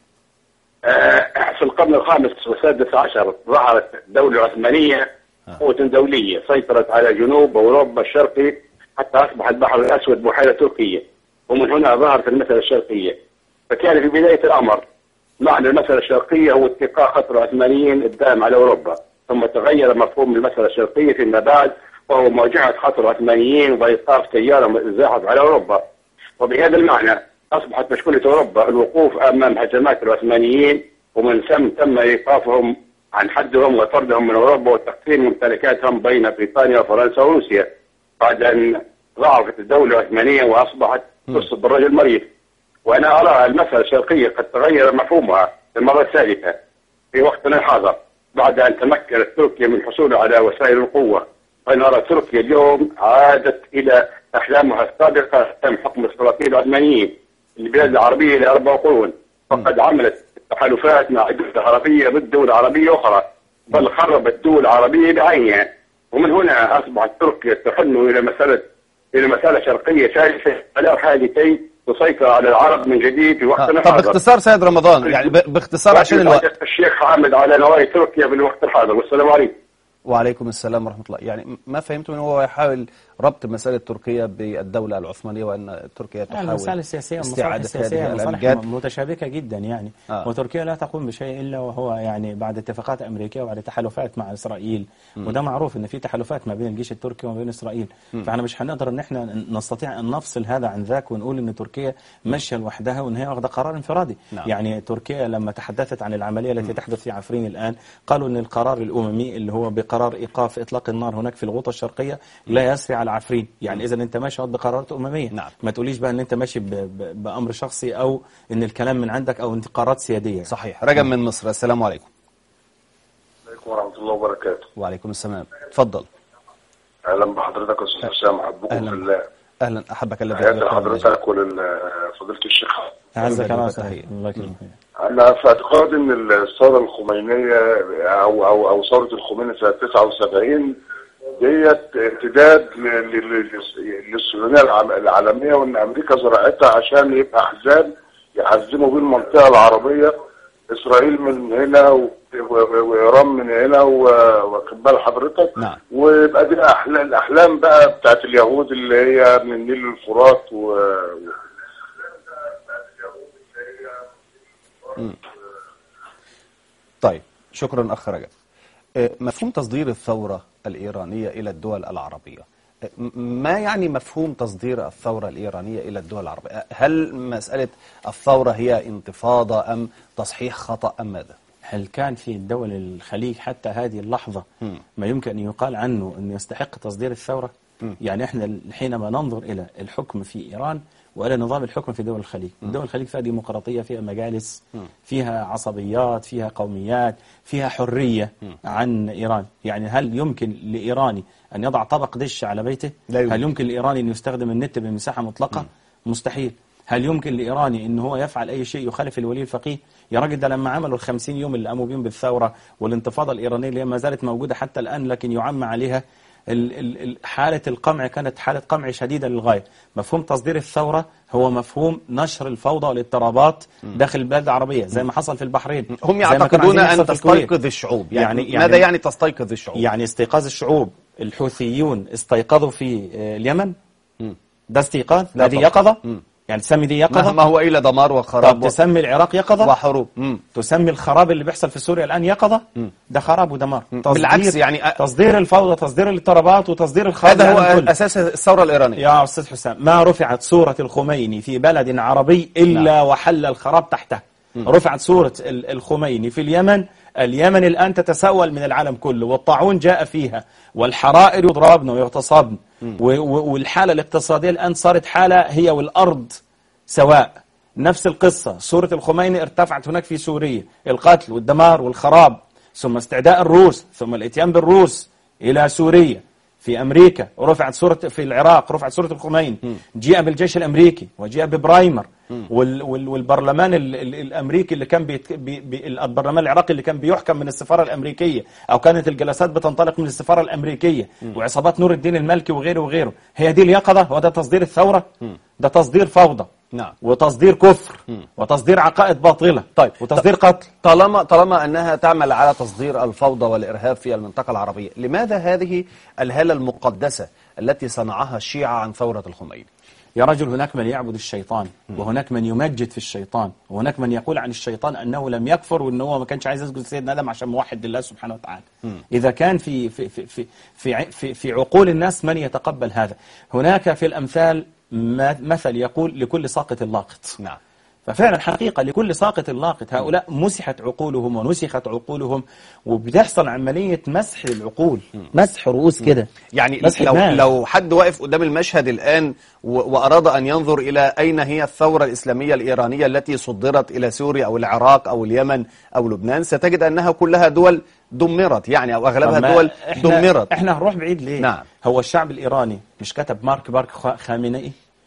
آه، في القرن الخامس والسادس عشر ظهرت دولة عثمانية قوة دولية سيطرت على جنوب أوروبا الشرقي حتى أصبح البحر الأسود بحيرة تركيا ومن هنا ظهرت المسألة الشرقية فكان في بداية الأمر معنى المسألة الشرقية هو اتقاء خطر العثمانيين الدائم على أوروبا ثم تغير مفهوم المسألة الشرقية فيما بعد وهو مواجهة خطر العثمانيين وإيقاف تيار زاحف على أوروبا وبهذا المعنى أصبحت مشكلة أوروبا الوقوف أمام هجمات العثمانيين ومن ثم تم إيقافهم عن حدهم وطردهم من أوروبا وتقسيم ممتلكاتهم بين بريطانيا وفرنسا وروسيا بعد أن ضعفت الدولة العثمانية وأصبحت تصب الرجل مريض وأنا أرى المسألة الشرقية قد تغير مفهومها للمرة الثالثة في وقتنا الحاضر بعد أن تمكنت تركيا من الحصول على وسائل القوة وأنا أرى تركيا اليوم عادت إلى أحلامها السابقة تم حكم السلاطين العثمانيين البلاد العربية لأربع قرون وقد عملت تحالفات مع دول عربية ضد دول عربية أخرى بل خربت دول عربية بعينها ومن هنا أصبحت تركيا تحن إلى مسألة إلى مسألة شرقية ثالثة على حال كي تسيطر على العرب من جديد في آه. وقتنا طب الحاضر باختصار سيد رمضان يعني ب- باختصار عشان الوقت الشيخ حامد على نوايا تركيا في الوقت الحاضر والسلام عليكم وعليكم السلام ورحمة الله يعني ما فهمت من هو يحاول ربط مسألة تركيا بالدولة العثمانية وأن تركيا يعني تحاول المسائل السياسية والمصالح استعادة السياسية هذه مصالح الأمجاد متشابكة جدا يعني آه. وتركيا لا تقوم بشيء إلا وهو يعني بعد اتفاقات أمريكية وبعد تحالفات مع إسرائيل وده معروف إن في تحالفات ما بين الجيش التركي وما بين إسرائيل فاحنا مش هنقدر إن احنا نستطيع أن نفصل هذا عن ذاك ونقول إن تركيا ماشية لوحدها وإن هي واخدة قرار انفرادي نعم. يعني تركيا لما تحدثت عن العملية التي تحدث في عفرين الآن قالوا إن القرار الأممي اللي هو بقرار إيقاف إطلاق النار هناك في الغوطة الشرقية لا يسري على عفرين يعني إذا أنت ماشي بقرارات أممية نعم. ما تقوليش بقى ان انت ماشي ب- ب- بامر شخصي او ان الكلام من عندك او انت قرارات سياديه صحيح رجب من مصر السلام عليكم عليكم ورحمة الله وبركاته وعليكم السلام تفضل أهلا بحضرتك يا أستاذ حسام أحبكم في أهلا الله أهلا أحبك الذي تحياتي أحببته من أجل. لحضرتك ولفضيلة الشيخ اعزك الله وتحية. وسهلا الله يكرمك أنا في اعتقادي إن الثورة الخمينية أو أو أو ثورة الخميني سنة 79 ديت امتداد ل- ل- ل- للصهيونية العم- العالمية وإن أمريكا زرعتها عشان يبقى أحزاب يحزموا بين المنطقة العربية إسرائيل من هنا و- و- وإيران من هنا و- واخد بال حضرتك نعم. ويبقى دي أحلام الأحلام بقى بتاعت اليهود اللي هي من النيل للفرات و... طيب شكرا أخ رجب آه، مفهوم تصدير الثورة الإيرانية إلى الدول العربية آه، م- ما يعني مفهوم تصدير الثورة الإيرانية إلى الدول العربية آه، هل مسألة الثورة هي انتفاضة أم تصحيح خطأ أم ماذا هل كان في دول الخليج حتى هذه اللحظه مم. ما يمكن ان يقال عنه انه يستحق تصدير الثوره يعني احنا حينما ننظر إلى الحكم في إيران وإلى نظام الحكم في دول الخليج دول الخليج فيها ديمقراطية فيها مجالس فيها عصبيات فيها قوميات فيها حرية عن إيران يعني هل يمكن لإيراني أن يضع طبق دش على بيته لا يمكن. هل يمكن لإيراني أن يستخدم النت بمساحة مطلقة مستحيل هل يمكن لإيراني أن هو يفعل أي شيء يخالف الولي الفقيه يا راجل ده لما عملوا الخمسين يوم اللي قاموا بيهم بالثورة والانتفاضة الإيرانية اللي هي ما زالت موجودة حتى الآن لكن يعم عليها ال- ال- ال- حالة القمع كانت حالة قمع شديدة للغاية مفهوم تصدير الثورة هو مفهوم نشر الفوضى والاضطرابات داخل البلاد العربية زي ما حصل في البحرين هم زي ما كانوا يعتقدون عايزين أن يحصل في الكويت. تستيقظ الشعوب يعني, يعني- يعني- ماذا يعني تستيقظ الشعوب يعني استيقاظ الشعوب الحوثيون استيقظوا في آه، اليمن ده استيقاظ لا هذه طبعا. يقظة مم. يعني تسمي دي يقظة مهما هو إلى دمار طب وخراب و- تسمي العراق يقظة وحروب مم. تسمي الخراب اللي بيحصل في سوريا الآن يقظة ده خراب ودمار تصدير- بالعكس يعني أ- تصدير الفوضى تصدير الاضطرابات وتصدير الخراب هذا هو العالم كله. أساس الثورة الإيرانية يا أستاذ حسام ما رفعت صورة الخميني في بلد عربي إلا وحل الخراب تحته رفعت صورة ال- الخميني في اليمن اليمن الآن تتسول من العالم كله والطاعون جاء فيها والحرائر يضربن ويغتصبن و- و- والحالة الاقتصادية الآن صارت حالة هي والأرض سواء نفس القصة صورة الخميني ارتفعت هناك في سوريا القتل والدمار والخراب ثم استعداء الروس ثم الاتيان بالروس إلى سوريا في أمريكا ورفعت صورة في العراق رفعت صورة الخميني جيء بالجيش الأمريكي وجيء ببرايمر وال وال والبرلمان ال ال الأمريكي اللي كان بيت بي بي البرلمان العراقي اللي كان بيحكم من السفارة الأمريكية أو كانت الجلسات بتنطلق من السفارة الأمريكية وعصابات نور الدين المالكي وغيره وغيره هي دي اليقظة هو ده تصدير الثورة ده تصدير فوضى نعم. وتصدير كفر وتصدير عقائد باطلة طيب. وتصدير قتل طالما طالما انها تعمل على تصدير الفوضى والارهاب في المنطقه العربيه، لماذا هذه الهاله المقدسه التي صنعها الشيعه عن ثوره الخميني؟ يا رجل هناك من يعبد الشيطان وهناك من يمجد في الشيطان وهناك من يقول عن الشيطان أنه لم يكفر وأنه هو ما كانش عايز يسجد سيدنا آدم عشان موحد لله سبحانه وتعالى إذا كان في في في في في, ع- في, في عقول الناس من يتقبل هذا هناك في الأمثال ما- مثل يقول لكل ساقط لاقط نعم. ففعلا حقيقة لكل ساقط لاقط هؤلاء مسحت عقولهم ونسخت عقولهم وبتحصل عملية مسح العقول مسح رؤوس كده يعني مسح لو دماغ. لو حد واقف قدام المشهد الان و- واراد ان ينظر الى اين هي الثوره الاسلاميه الايرانيه التي صدرت الى سوريا او العراق او اليمن او لبنان ستجد انها كلها دول دمرت يعني او اغلبها طب ما دول احنا دمرت احنا هنروح بعيد ليه نعم. هو الشعب الايراني مش كتب مارك بارك خا- خامنئي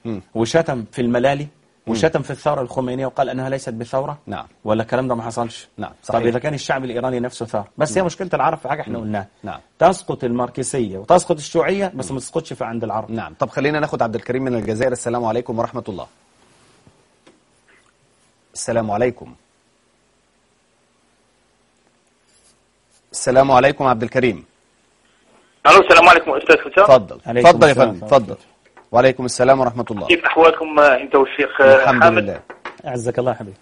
وشتم في الملالي وشتم في الثوره الخمينيه وقال انها ليست بثوره نعم. ولا الكلام ده ما حصلش نعم، صحيح. طب اذا كان الشعب الايراني نفسه ثار بس هي مشكله العرب في حاجه احنا قلناها نعم. تسقط الماركسيه وتسقط الشيوعيه بس ما تسقطش في عند العرب نعم طب خلينا ناخد عبد الكريم من الجزائر السلام عليكم ورحمه الله السلام عليكم السلام عليكم عبد الكريم الو السلام عليكم استاذ حسام تفضل عليكم تفضل يا السلام فندم ورحمة تفضل وعليكم السلام ورحمه الله كيف احوالكم آه، انت والشيخ آه، الحمد حامد لله اعزك الله يا حبيبي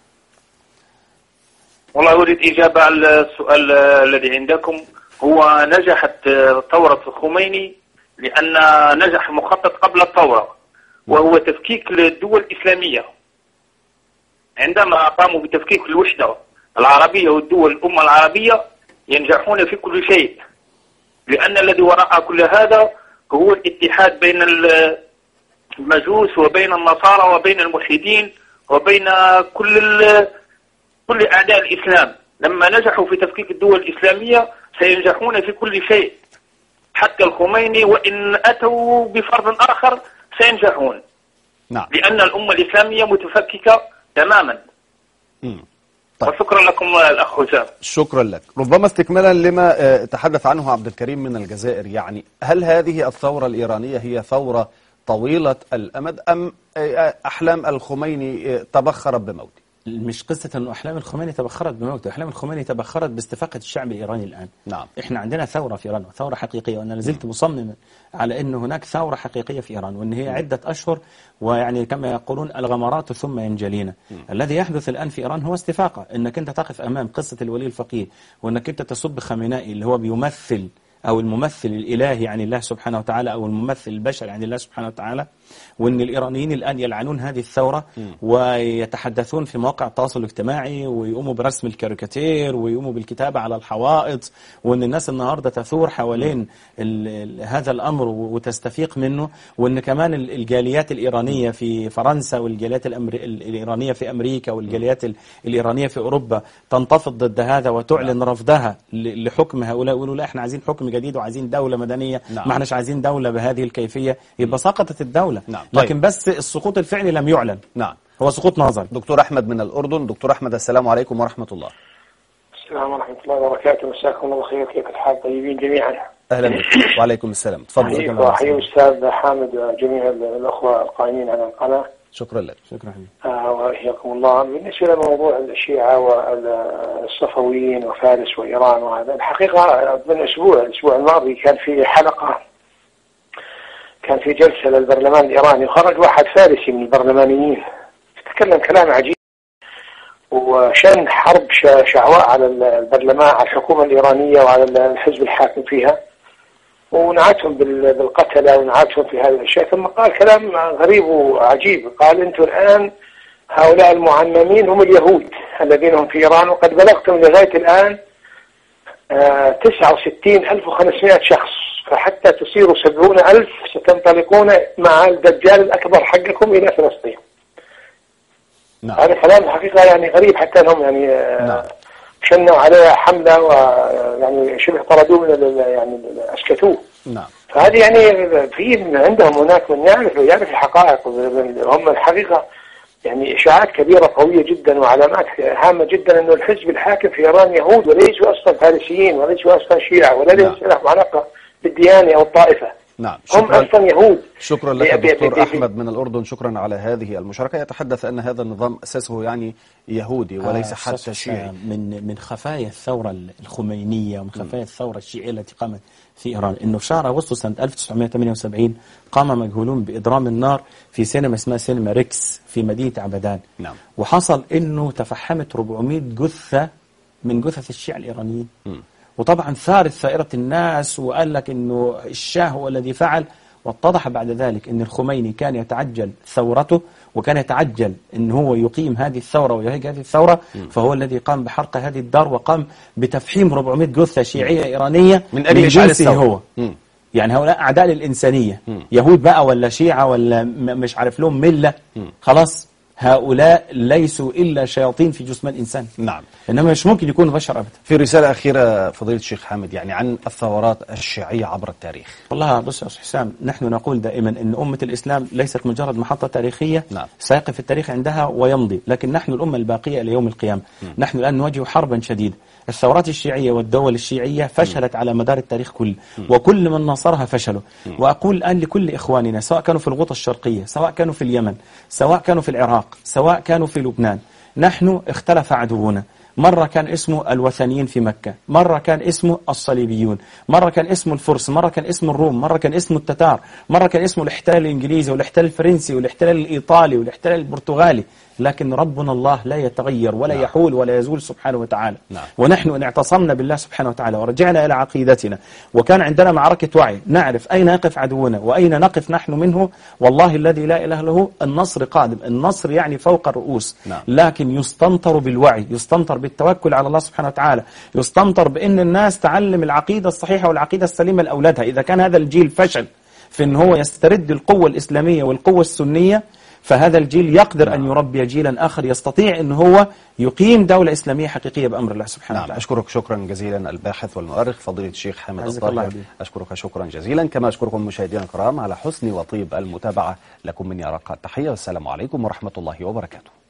والله اريد اجابه على السؤال آه، الذي عندكم هو نجحت آه، ثوره الخميني لان نجح مخطط قبل الثوره وهو تفكيك الدول الاسلاميه عندما قاموا بتفكيك الوحده العربيه والدول الامه العربيه ينجحون في كل شيء لان الذي وراء كل هذا هو الاتحاد بين ال- المجوس وبين النصارى وبين الملحدين وبين كل ال- كل أعداء الإسلام لما نجحوا في تفكيك الدول الإسلامية سينجحون في كل شيء حتى الخميني وإن أتوا بفرض آخر سينجحون نعم لأن الأمة الإسلامية متفككة تماما مم. طيب. وشكرا لكم الأخ حسام شكرا لك ربما استكمالا لما آه، تحدث عنه عبد الكريم من الجزائر يعني هل هذه الثورة الإيرانية هي ثورة طويلة الأمد أم آه، أحلام الخميني آه، تبخرت بموته مش قصة أنه أحلام الخميني تبخرت بموته أحلام الخميني تبخرت باستفاقة الشعب الإيراني الآن نعم. إحنا عندنا ثورة في إيران ثورة حقيقية وأنا لازلت مصمم على أن هناك ثورة حقيقية في إيران وأن هي عدة أشهر ويعني كما يقولون الغمرات ثم ينجلينا الذي يحدث الآن في إيران هو استفاقة أنك أنت تقف أمام قصة الولي الفقيه وأنك أنت تصب خامنائي اللي هو بيمثل أو الممثل الإلهي عن الله سبحانه وتعالى أو الممثل البشري عن الله سبحانه وتعالى وأن الإيرانيين الآن يلعنون هذه الثورة ويتحدثون في مواقع التواصل الاجتماعي ويقوموا برسم الكاريكاتير ويقوموا بالكتابة على الحوائط وأن الناس النهاردة تثور حوالين ال ال هذا الأمر وتستفيق منه وأن كمان ال- الجاليات الإيرانية في فرنسا والجاليات الأمر... ال- الإيرانية في أمريكا والجاليات ال- الإيرانية في أوروبا تنتفض ضد هذا وتعلن رفضها ل- لحكم هؤلاء يقولوا لا احنا عايزين حكم جديد وعايزين دولة مدنية نعم. ما احناش عايزين دولة بهذه الكيفية يبقى سقطت الدولة نعم. طيب. لكن بس السقوط الفعلي لم يعلن نعم هو سقوط نظري دكتور أحمد من الأردن دكتور أحمد السلام عليكم ورحمة الله السلام ورحمة الله وبركاته مساكم الله خير كيف الحال طيبين جميعا أهلا بك وعليكم السلام تفضل أحييك وأحيي أستاذ حامد وجميع الأخوة القائمين على القناة شكرا لك شكرا حبيبي آه، وأحياكم الله بالنسبة لموضوع الشيعة والصفويين وفارس وإيران وهذا الحقيقة من أسبوع الأسبوع الماضي كان في حلقة كان في جلسة للبرلمان الإيراني وخرج واحد فارسي من البرلمانيين تكلم كلام عجيب وشن حرب ش- شعواء على البرلمان على الحكومة الإيرانية وعلى الحزب الحاكم فيها ونعتهم بال- بالقتلة ونعتهم في هذه الأشياء ثم قال كلام غريب وعجيب قال أنتم الآن هؤلاء المعممين هم اليهود الذين هم في إيران وقد بلغتم لغاية الآن آه، 69500 شخص فحتى تصيروا 70000 ستنطلقون مع الدجال الأكبر حقكم إلى فلسطين نعم هذا كلام الحقيقة يعني غريب حتى انهم يعني آه، نعم. شنوا عليه حملة ويعني شبه طردوه من ال- يعني اسكتوه نعم فهذه يعني في من عندهم هناك من يعرف يعرف الحقائق هم الحقيقة يعني اشاعات كبيرة قوية جدا وعلامات هامة جدا انه الحزب الحاكم في ايران يهود وليسوا اصلا فارسيين وليسوا اصلا شيعة ولا نعم. ليس لهم علاقة بالديانة او الطائفة نعم هم شكرا اصلا يهود شكرا لك بي- بي- دكتور بي- أحمد من الأردن شكرا على هذه المشاركة يتحدث أن هذا النظام أساسه يعني يهودي وليس آه، حتى أستاذ شيعي حسام، من من خفايا الثورة الخمينية ومن خفايا الثورة الشيعية التي قامت في إيران إنه في شهر أغسطس سنة 1978 قام مجهولون بإضرام النار في سينما اسمها سينما ريكس في مدينة عبدان نعم. وحصل إنه تفحمت 400 جثة من جثث الشيعة الإيرانيين وطبعا ثارت ثائرة الناس وقال لك إنه الشاه هو الذي فعل واتضح بعد ذلك أن الخميني كان يتعجل ثورته وكان يتعجل أن هو يقيم هذه الثورة ويهيج هذه الثورة فهو الذي قام بحرق هذه الدار وقام بتفحيم 400 جثة شيعية إيرانية من أجل إشعال جنسه الثورة. هو مم. يعني هؤلاء أعداء للإنسانية يهود بقى ولا شيعة ولا م- مش عارف لهم ملة خلاص هؤلاء ليسوا إلا شياطين في جسم الإنسان نعم إنما مش ممكن يكون بشر أبدا في رسالة أخيرة فضيلة الشيخ حامد يعني عن الثورات الشيعية عبر التاريخ والله بص يا أستاذ حسام نحن نقول دائما أن أمة الإسلام ليست مجرد محطة تاريخية نعم. سيقف التاريخ عندها ويمضي لكن نحن الأمة الباقية إلى يوم القيامة نحن الآن نواجه حربا شديدة الثورات الشيعية والدول الشيعية فشلت على مدار التاريخ كله وكل من ناصرها فشلوا وأقول الآن لكل إخواننا سواء كانوا في الغوطة الشرقية سواء كانوا في اليمن سواء كانوا في العراق سواء كانوا في لبنان نحن اختلف عدونا مرة كان اسمه الوثنيين في مكة مرة كان اسمه الصليبيون مرة كان اسمه الفرس مرة كان اسمه الروم مرة كان اسمه التتار مرة كان اسمه الاحتلال الإنجليزي والاحتلال الفرنسي والاحتلال الإيطالي والاحتلال البرتغالي لكن ربنا الله لا يتغير ولا نعم. يحول ولا يزول سبحانه وتعالى نعم. ونحن إن اعتصمنا بالله سبحانه وتعالى ورجعنا إلى عقيدتنا وكان عندنا معركة وعي نعرف أين يقف عدونا وأين نقف نحن منه والله الذي لا إله إلا هو النصر قادم النصر يعني فوق الرؤوس نعم. لكن يستنطر بالوعي يستنطر بالتوكل على الله سبحانه وتعالى يستنطر بأن الناس تعلم العقيدة الصحيحة والعقيدة السليمة لأولادها إذا كان هذا الجيل فشل في أن هو يسترد القوة الإسلامية والقوة السنية فهذا الجيل يقدر أن يربي جيلا آخر يستطيع أن هو يقيم دولة إسلامية حقيقية بأمر الله سبحانه نعم وتعالى أشكرك شكرا جزيلا الباحث والمؤرخ فضيلة الشيخ حامد عزك الله الطاهر حبيبي. أشكرك شكرا جزيلا كما أشكركم مشاهدينا الكرام على حسن وطيب المتابعة لكم مني أرق التحية والسلام عليكم ورحمة الله وبركاته